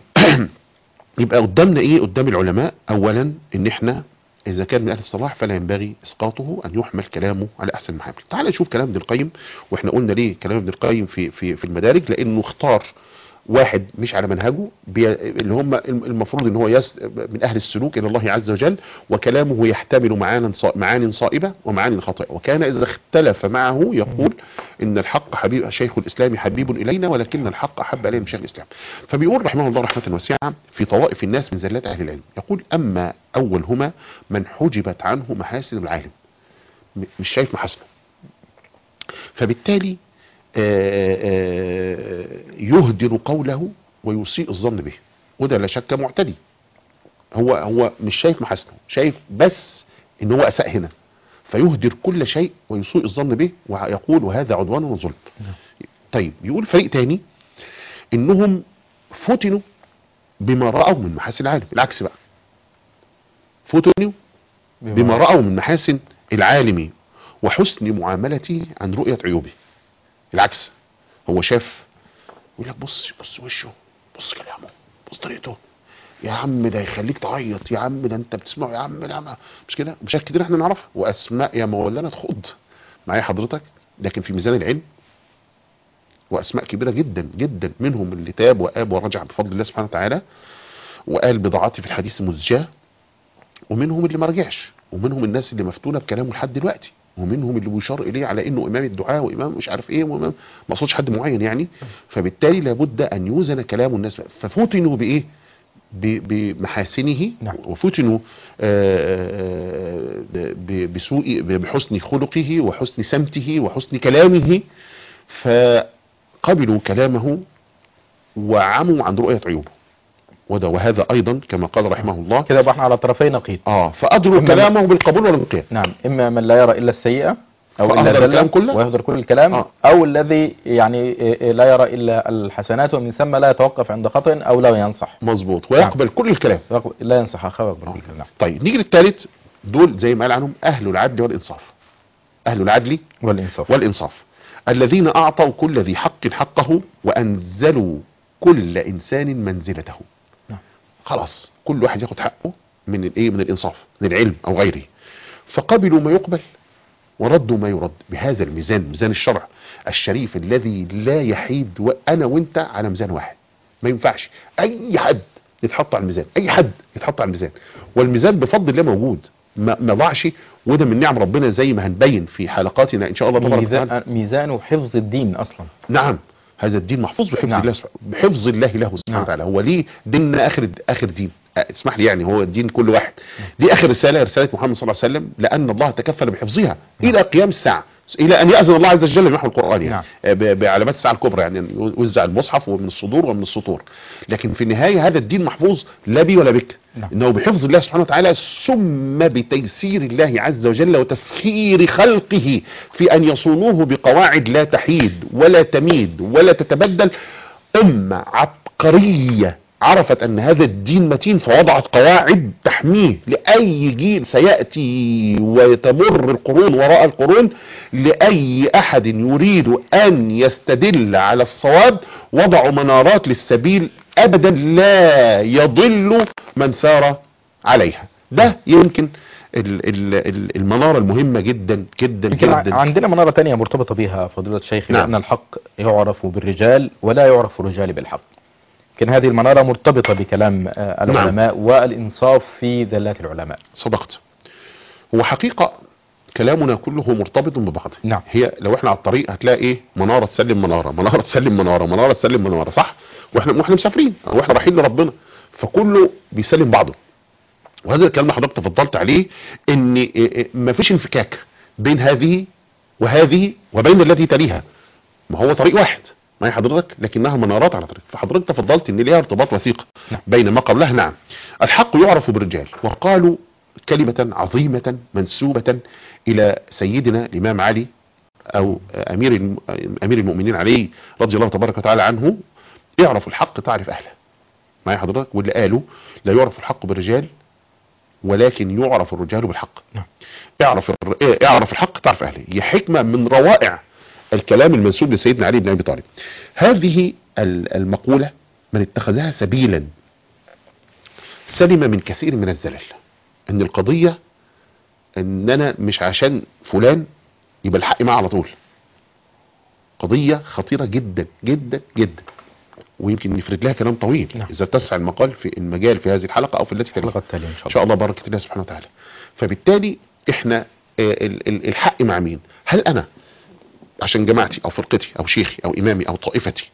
يبقى قدامنا ايه قدام العلماء اولا ان احنا اذا كان من اهل الصلاح فلا ينبغي اسقاطه ان يحمل كلامه على احسن المحامل تعال نشوف كلام ابن القيم واحنا قلنا ليه كلام ابن القيم في في في المدارج لانه اختار واحد مش على منهجه بي اللي هم المفروض ان هو يس من اهل السلوك الى الله عز وجل وكلامه يحتمل معانا صا- معان صائبه ومعان خاطئه وكان اذا اختلف معه يقول ان الحق حبيب شيخ الاسلام حبيب الينا ولكن الحق احب الينا من شيخ الاسلام فبيقول رحمه الله رحمه واسعه في طوائف الناس من زلات اهل العلم يقول اما اولهما من حجبت عنه محاسن العالم م- مش شايف محاسنه فبالتالي آه، آه، يهدر قوله ويسيء الظن به وده لا شك معتدي هو هو مش شايف محاسنه شايف بس ان هو اساء هنا فيهدر كل شيء ويسيء الظن به ويقول وهذا عدوان وظلم طيب يقول فريق تاني انهم فتنوا بما رأوا من محاسن العالم العكس بقى فتنوا بما رأوا من محاسن العالم وحسن معاملته عن رؤية عيوبه العكس هو شاف يقول لك بص بص وشه بص كلامه بص طريقته يا عم ده يخليك تعيط يا عم ده انت بتسمعه يا عم لا ما- مش كده مشاكل كتير احنا نعرفها واسماء يا مولانا تخض معايا حضرتك لكن في ميزان العلم واسماء كبيره جدا جدا منهم اللي تاب واب ورجع بفضل الله سبحانه وتعالى وقال بضاعتي في الحديث مزجاه ومنهم اللي ما رجعش ومنهم الناس اللي مفتونه بكلامه لحد دلوقتي ومنهم اللي بيشار اليه على انه امام الدعاء وامام مش عارف ايه وامام ما اقصدش حد معين يعني فبالتالي لابد ان يوزن كلام الناس ففتنوا بايه ب- بمحاسنه نعم. وفتنوا آه، ب- بسوء بحسن خلقه وحسن سمته وحسن كلامه فقبلوا كلامه وعموا عن رؤية عيوبه وده وهذا ايضا كما قال رحمه الله كده يبقى احنا على طرفي نقيض اه فادروا إما- كلامه بالقبول والانقياد نعم اما من لا يرى الا السيئه او فأهدر الا الكلام الذله كله؟ ويهدر كل الكلام آه. او الذي يعني إيه إيه لا يرى الا الحسنات ومن ثم لا يتوقف عند خطأ او لا ينصح مظبوط ويقبل كل الكلام يقبل- لا ينصح اخاه ويقبل آه. كل الكلام نعم. طيب نيجي للثالث دول زي ما قال عنهم اهل العدل والانصاف اهل العدل والانصاف والإنصاف الذين أعطوا كل ذي حق حقه وأنزلوا كل إنسان منزلته نعم. خلاص كل واحد ياخد حقه من الايه من الإنصاف من العلم أو غيره فقبلوا ما يقبل وردوا ما يرد بهذا الميزان ميزان الشرع الشريف الذي لا يحيد وأنا وانت على ميزان واحد ما ينفعش أي حد يتحط على الميزان أي حد يتحط على الميزان والميزان بفضل الله موجود ما ما ضاعش وده من نعم ربنا زي ما هنبين في حلقاتنا ان شاء الله تبارك وتعالى ميزان ميزان حفظ الدين اصلا نعم هذا الدين محفوظ بحفظ نعم. الله سبحانه بحفظ الله له سبحانه نعم. وتعالى هو ليه ديننا اخر اخر دين أه، اسمح لي يعني هو الدين كل واحد دي اخر رساله رساله محمد صلى الله عليه وسلم لان الله تكفل بحفظها الى قيام الساعه الى ان ياذن الله عز وجل بمحو القران يعني نعم. أه، ب- بعلامات الساعه الكبرى يعني يوزع المصحف ومن الصدور ومن السطور لكن في النهايه هذا الدين محفوظ لا بي ولا بك نعم. انه بحفظ الله سبحانه وتعالى ثم بتيسير الله عز وجل وتسخير خلقه في ان يصونوه بقواعد لا تحيد ولا تميد ولا تتبدل امه عبقريه عرفت ان هذا الدين متين فوضعت قواعد تحميه لاي جيل سياتي وتمر القرون وراء القرون لاي احد يريد ان يستدل على الصواب وضعوا منارات للسبيل ابدا لا يضل من سار عليها ده يمكن ال- ال- ال- المنارة المهمة جدا جدا يمكن جدا عندنا منارة تانية مرتبطة بها فضيلة الشيخ نعم. بأن الحق يعرف بالرجال ولا يعرف الرجال بالحق لكن هذه المنارة مرتبطة بكلام آه، نعم. العلماء والإنصاف في ذلات العلماء صدقت هو حقيقة كلامنا كله مرتبط ببعضه نعم. هي لو احنا على الطريق هتلاقي ايه منارة تسلم منارة منارة تسلم منارة منارة تسلم منارة صح واحنا واحنا مسافرين واحنا رايحين لربنا فكله بيسلم بعضه وهذا الكلام اللي حضرتك تفضلت عليه ان إيه إيه مفيش انفكاك بين هذه وهذه وبين التي تليها ما هو طريق واحد ما هي حضرتك لكنها منارات على طريق فحضرتك تفضلت ان ليها ارتباط وثيق بين ما قبلها نعم الحق يعرف بالرجال وقالوا كلمة عظيمة منسوبة الى سيدنا الامام علي او امير الم- امير المؤمنين علي رضي الله تبارك وتعالى عنه اعرف الحق تعرف اهله معايا حضرتك واللي قالوا لا يعرف الحق بالرجال ولكن يعرف الرجال بالحق نعم. اعرف الر- إيه، اعرف الحق تعرف اهله هي حكمة من روائع الكلام المنسوب لسيدنا علي بن ابي طالب هذه ال- المقولة من اتخذها سبيلا سلم من كثير من الزلل ان القضية ان انا مش عشان فلان يبقى الحق معاه على طول قضية خطيرة جدا جدا جدا ويمكن نفرد لها كلام طويل نعم. اذا اتسع المقال في المجال في هذه الحلقة او في التي تليها الحلقة التالية إن شاء ان الله شاء الله بارك الله سبحانه وتعالى فبالتالي احنا آه، ال- ال- الحق مع مين هل انا عشان جماعتي او فرقتي او شيخي او امامي او طائفتي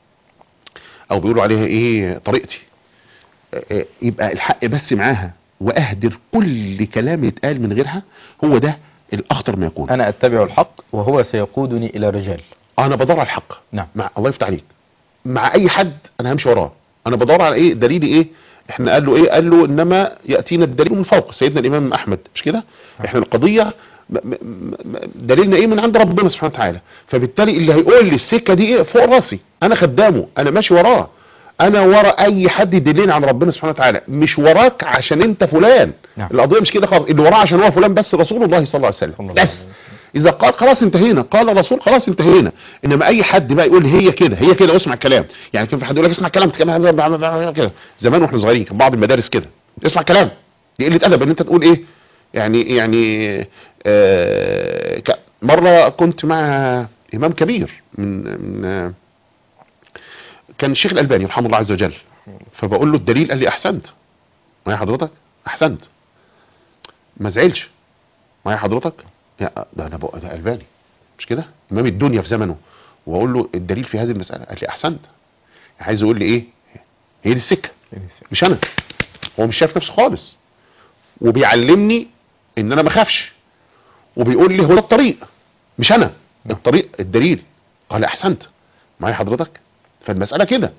او بيقولوا عليها ايه طريقتي آه، آه، يبقى الحق بس معاها واهدر كل كلام يتقال من غيرها هو ده الاخطر ما يكون أنا أتبع الحق وهو سيقودني إلى رجال انا بدور على الحق نعم. مع الله يفتح عليك مع اي حد انا همشي وراه انا بدور على ايه دليلي ايه احنا قال له ايه قال له انما ياتينا الدليل من فوق سيدنا الامام احمد مش كده احنا القضيه م- م- م- دليلنا ايه من عند ربنا سبحانه وتعالى فبالتالي اللي هيقول لي السكه دي ايه فوق راسي انا خدامه انا ماشي وراه انا ورا اي حد يدلني عن ربنا سبحانه وتعالى مش وراك عشان انت فلان نعم. القضيه مش كده خالص اللي وراه عشان هو فلان بس رسول الله صلى الله عليه صلى وسلم الله عليه بس اذا قال خلاص انتهينا قال الرسول خلاص انتهينا انما اي حد بقى يقول هي كده هي كده واسمع الكلام يعني كان في حد يقول لك اسمع الكلام تتكلم كده زمان واحنا صغيرين كان بعض المدارس كده اسمع كلام دي قله ادب ان انت تقول ايه يعني يعني آه ك- مره كنت مع امام كبير من من آه، كان الشيخ الالباني رحمه الله عز وجل فبقول له الدليل قال لي احسنت معايا حضرتك احسنت ما زعلش معايا حضرتك يا ده انا بقى ده الباني مش كده امام الدنيا في زمنه واقول له الدليل في هذه المساله قال لي احسنت عايز يقول لي ايه هي دي السكه مش انا هو مش شايف نفسه خالص وبيعلمني ان انا ما اخافش وبيقول لي هو ده الطريق مش انا الطريق الدليل قال احسنت معايا حضرتك فالمساله كده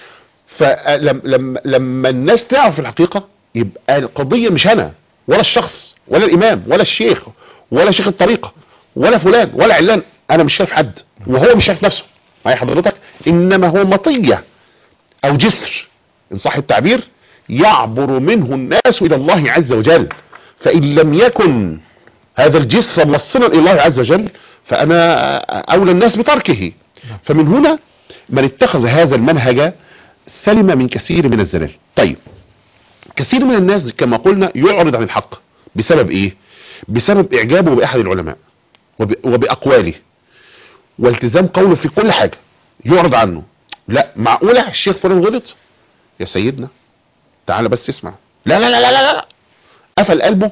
فلما لما لما الناس تعرف الحقيقه يبقى القضيه مش انا ولا الشخص ولا الامام ولا الشيخ ولا شيخ الطريقه ولا فلان ولا علان انا مش شايف حد وهو مش شايف نفسه معايا حضرتك انما هو مطيه او جسر ان صح التعبير يعبر منه الناس الى الله عز وجل فان لم يكن هذا الجسر موصلا الى الله عز وجل فانا اولى الناس بتركه فمن هنا من اتخذ هذا المنهج سلم من كثير من الزلال طيب كثير من الناس كما قلنا يعرض عن الحق بسبب ايه بسبب اعجابه باحد العلماء وب... وباقواله والتزام قوله في كل حاجة يعرض عنه لا معقولة الشيخ فلان غلط يا سيدنا تعال بس اسمع لا لا لا لا لا, لا. قفل قلبه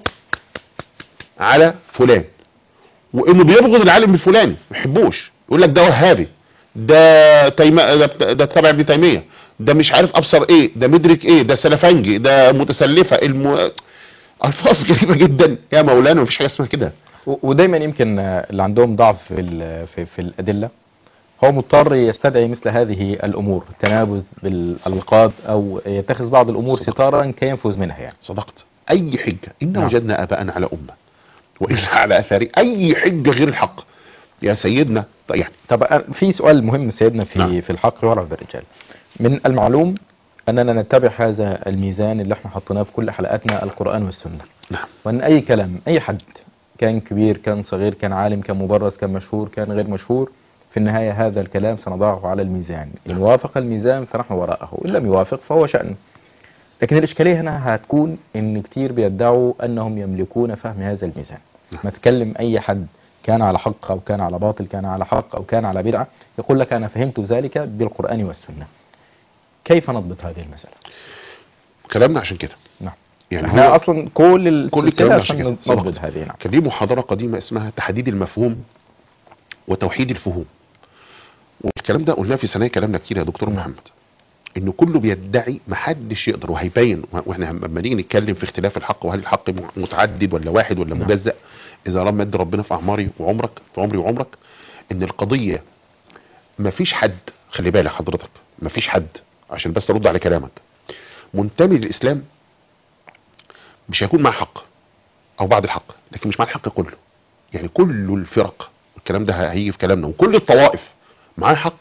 على فلان وانه بيبغض العالم الفلاني ما يحبوش يقول لك ده وهابي ده تيم... ده, ده تبع ابن تيميه ده مش عارف ابصر ايه ده مدرك ايه ده سلفنجي ده متسلفه الم... الفاظ غريبه جدا يا مولانا مفيش حاجه اسمها كده و- ودايما يمكن آه، اللي عندهم ضعف في ال- في, في الأدلة هو مضطر يستدعي مثل هذه الأمور التنابذ بالألقاب أو يتخذ بعض الأمور ستارا كي ينفذ منها يعني صدقت اي حجه ان نعم. وجدنا اباءنا على امه والا على اثار اي حجه غير الحق يا سيدنا طيب يعني طب أنا- في سؤال مهم سيدنا في نعم. في الحق يعرف بالرجال من المعلوم أننا نتبع هذا الميزان اللي احنا حطيناه في كل حلقاتنا القرآن والسنة نعم وأن أي كلام أي حد كان كبير كان صغير كان عالم كان مبرز كان مشهور كان غير مشهور في النهاية هذا الكلام سنضعه على الميزان إن وافق الميزان فنحن وراءه إن لم يوافق فهو شأنه لكن الإشكالية هنا هتكون إن كتير بيدعوا أنهم يملكون فهم هذا الميزان ما تكلم أي حد كان على حق أو كان على باطل كان على حق أو كان على بدعة يقول لك أنا فهمت ذلك بالقرآن والسنة كيف نضبط هذه المسألة كلامنا عشان كده نعم يعني احنا هو اصلا كل كل السلسلة الكلام ده عشان عشان كده نضبط صدقت. هذه نعم كان ليه محاضره قديمه اسمها تحديد المفهوم وتوحيد الفهوم والكلام ده قلناه في ثنايا كلامنا كتير يا دكتور نعم. محمد انه كله بيدعي محدش يقدر وهيبين واحنا لما نيجي نتكلم في اختلاف الحق وهل الحق متعدد ولا واحد ولا نعم. مجزأ اذا رام مد ربنا في اعماري وعمرك في عمري وعمرك ان القضيه مفيش حد خلي بالك حضرتك مفيش حد عشان بس ارد على كلامك منتمي للاسلام مش هيكون مع حق او بعد الحق لكن مش مع الحق كله يعني كل الفرق الكلام ده هيجي في كلامنا وكل الطوائف معاه حق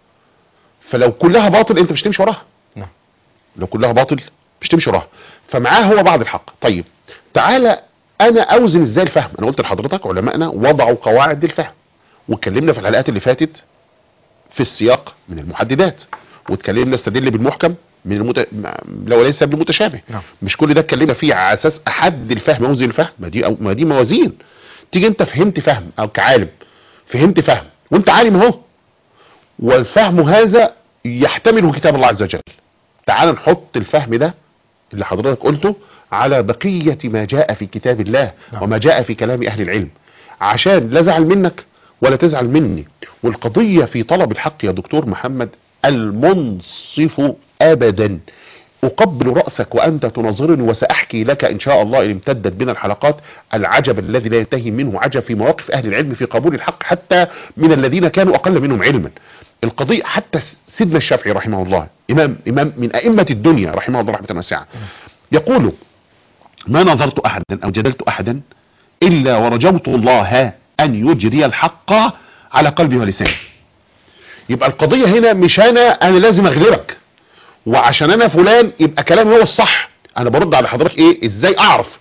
فلو كلها باطل انت مش تمشي وراها نعم. لو كلها باطل مش تمشي وراها فمعاه هو بعض الحق طيب تعالى انا اوزن ازاي الفهم انا قلت لحضرتك علمائنا وضعوا قواعد للفهم واتكلمنا في الحلقات اللي فاتت في السياق من المحددات واتكلمنا استدل بالمحكم من المت... لو ليس بالمتشابه نعم. مش كل ده اتكلمنا فيه على اساس احد الفهم اوزن الفهم ما دي أو ما دي موازين تيجي انت فهمت فهم او كعالم فهمت فهم وانت عالم اهو والفهم هذا يحتمل كتاب الله عز وجل تعال نحط الفهم ده اللي حضرتك قلته على بقية ما جاء في كتاب الله نعم. وما جاء في كلام أهل العلم عشان لا زعل منك ولا تزعل مني والقضية في طلب الحق يا دكتور محمد المنصف أبدا أقبل رأسك وأنت تناظرني وسأحكي لك إن شاء الله إن امتدت بنا الحلقات العجب الذي لا ينتهي منه عجب في مواقف أهل العلم في قبول الحق حتى من الذين كانوا أقل منهم علما القضية حتى سيدنا الشافعي رحمه الله إمام, إمام من أئمة الدنيا رحمه الله رحمة واسعة يقول ما نظرت أحدا أو جدلت أحدا إلا ورجوت الله أن يجري الحق على قلبي ولساني يبقى القضية هنا مش أنا أنا لازم أغلبك وعشان أنا فلان يبقى كلامي هو الصح أنا برد على حضرتك إيه إزاي أعرف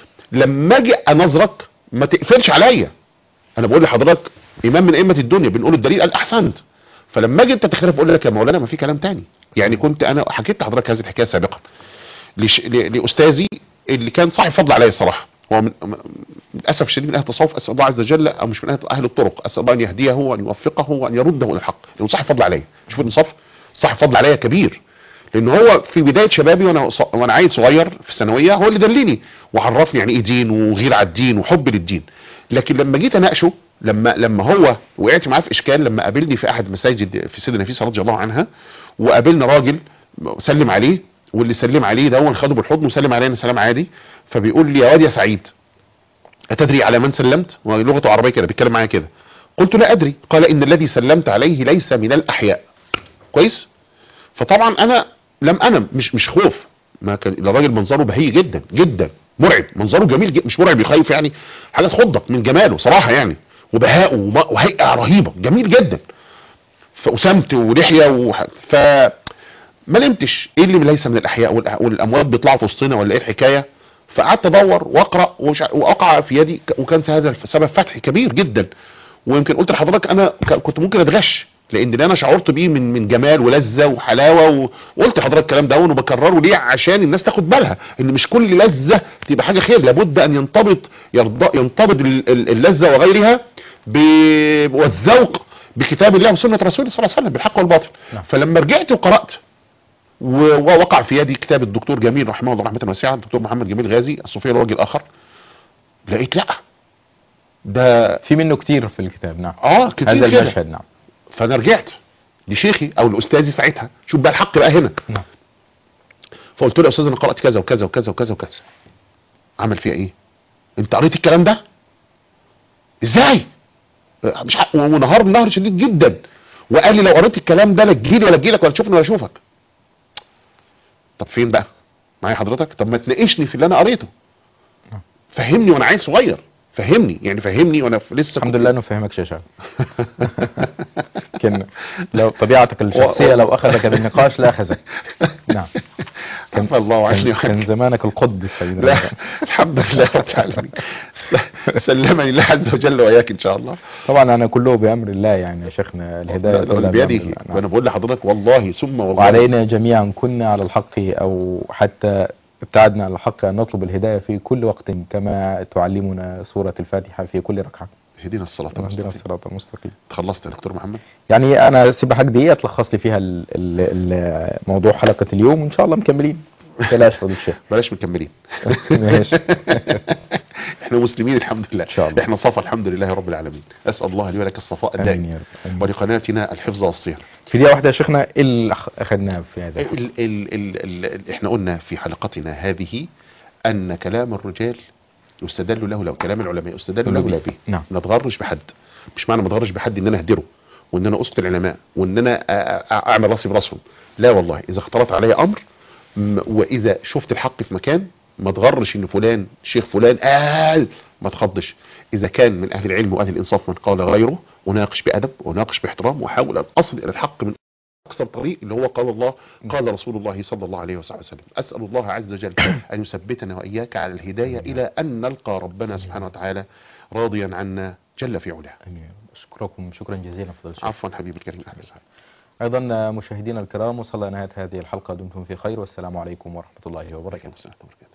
لما أجي أنظرك ما تقفلش عليا أنا بقول لحضرتك إمام من أئمة الدنيا بنقول الدليل قال أحسنت فلما أجي أنت تختلف أقول لك يا مولانا ما في كلام تاني يعني كنت أنا حكيت لحضرتك هذه الحكاية سابقا لش... ل... لأستاذي اللي كان صاحب فضل عليه الصراحة هو من م- للاسف الشديد من اهل التصوف اسال الله عز وجل او مش من اهل اهل الطرق اسال الله ان يهديه وان يوفقه وان يرده الى الحق لانه صاحب فضل عليا شوف الانصاف صاحب فضل عليا كبير لان هو في بدايه شبابي وانا ص- وانا عيل صغير في الثانويه هو اللي دلني وعرفني يعني ايه دين وغير على الدين وحب للدين لكن لما جيت اناقشه لما لما هو وقعت معاه في اشكال لما قابلني في احد مساجد في سيدنا نفيسه رضي الله عنها وقابلنا راجل سلم عليه واللي سلم عليه ده هو خده بالحضن وسلم علينا سلام عادي فبيقول لي يا واد يا سعيد أتدري على من سلمت ولغته عربية كده بيتكلم معايا كده قلت لا أدري قال إن الذي سلمت عليه ليس من الأحياء كويس فطبعا أنا لم أنا مش مش خوف ما كان الراجل منظره بهي جدا جدا مرعب منظره جميل جدا مش مرعب يخيف يعني حاجة تخضك من جماله صراحة يعني وبهائه وما- وهيئة رهيبة جميل جدا فأسمت ولحية وح... ف ما نمتش ايه اللي ليس من الاحياء والأ- والاموات بيطلعوا في وسطنا ولا ايه الحكايه فقعدت ادور واقرا وش- واقع في يدي ك- وكان هذا سبب فتح كبير جدا ويمكن قلت لحضرتك انا ك- كنت ممكن اتغش لان اللي انا شعرت بيه من من جمال ولذه وحلاوه و- وقلت لحضرتك الكلام ده وبكرره ليه عشان الناس تاخد بالها ان مش كل لذه تبقى حاجه خير لابد ان ينطبط يرضى ينطبط ال- ال- اللذه وغيرها ب- والذوق بكتاب الله وسنه رسوله صلى الله عليه وسلم بالحق والباطل نعم. فلما رجعت وقرات و- ووقع في يدي كتاب الدكتور جميل رحمه الله رحمه واسعه الدكتور محمد جميل غازي الصوفيه الوجه الاخر لقيت لا ده في منه كتير في الكتاب نعم اه كتير هذا كده المشهد نعم فانا رجعت لشيخي او لاستاذي ساعتها شوف بقى الحق بقى هنا نعم فقلت له يا استاذ انا قرات كذا وكذا وكذا وكذا وكذا عمل فيها ايه انت قريت الكلام ده ازاي آه، مش حق ونهار نهر شديد جدا وقال لي لو قريت الكلام ده لا تجيلي ولا تجيلك ولا تشوفني ولا اشوفك طب فين بقى معايا حضرتك طب ما تناقشني في اللي انا قريته فهمني وانا عيل صغير فهمني يعني فهمني وانا في- لسه الحمد كنت- لله انه فهمك يا شباب كان لو طبيعتك الشخصيه لو اخذك بالنقاش لاخذك نعم كان الله وعشني كان, كان زمانك القطب سيدنا لا الحمد لله رب العالمين سلمني الله عز وجل واياك ان شاء الله طبعا انا كله بامر الله يعني يا شيخنا الهدايه لا، ده كلها بيده بأمر الله. نعم. وانا بقول لحضرتك والله ثم والله وعلينا جميعا كنا على الحق او حتى ابتعدنا عن الحق ان نطلب الهدايه في كل وقت كما تعلمنا سوره الفاتحه في كل ركعه هدينا الصلاة اهدنا المستقيم الصراط المستقيم خلصت يا دكتور محمد يعني انا سيب حاجه دقيقه تلخص لي فيها ال- ال- ال- موضوع حلقه اليوم وان شاء الله مكملين بلاش فضيله الشيخ بلاش مكملين ماشي احنا مسلمين الحمد لله إن شاء الله. احنا صفا الحمد لله رب العالمين اسال الله لي ولك الصفاء امين الدائم يا رب آمين. ولقناتنا الحفظ والصير في دقيقه واحده يا شيخنا ايه اللي أخ- اخذناه في هذا ال ال ال ال ال احنا قلنا في حلقتنا هذه ان كلام الرجال يستدل له لو كلام العلماء يستدل له لا به نعم. ما تغرش بحد مش معنى ما تغرش بحد ان انا اهدره وان انا اسقط العلماء وان انا أ- أ- اعمل راسي براسهم لا والله اذا اختلط علي امر م- واذا شفت الحق في مكان ما تغرش ان فلان شيخ فلان قال ما تخضش اذا كان من اهل العلم واهل الانصاف من قال غيره اناقش بادب واناقش باحترام واحاول ان اصل الى الحق من اقصر طريق اللي هو قال الله قال رسول الله صلى الله عليه وسلم اسال الله عز وجل ان يثبتنا واياك على الهدايه الى ان نلقى ربنا سبحانه وتعالى راضيا عنا جل في علاه امين يا رب. اشكركم شكرا جزيلا فضيله الشيخ عفوا حبيبي الكريم اهلا وسهلا ايضا مشاهدينا الكرام وصلنا نهايه هذه الحلقه دمتم في خير والسلام عليكم ورحمه الله وبركاته وبركاته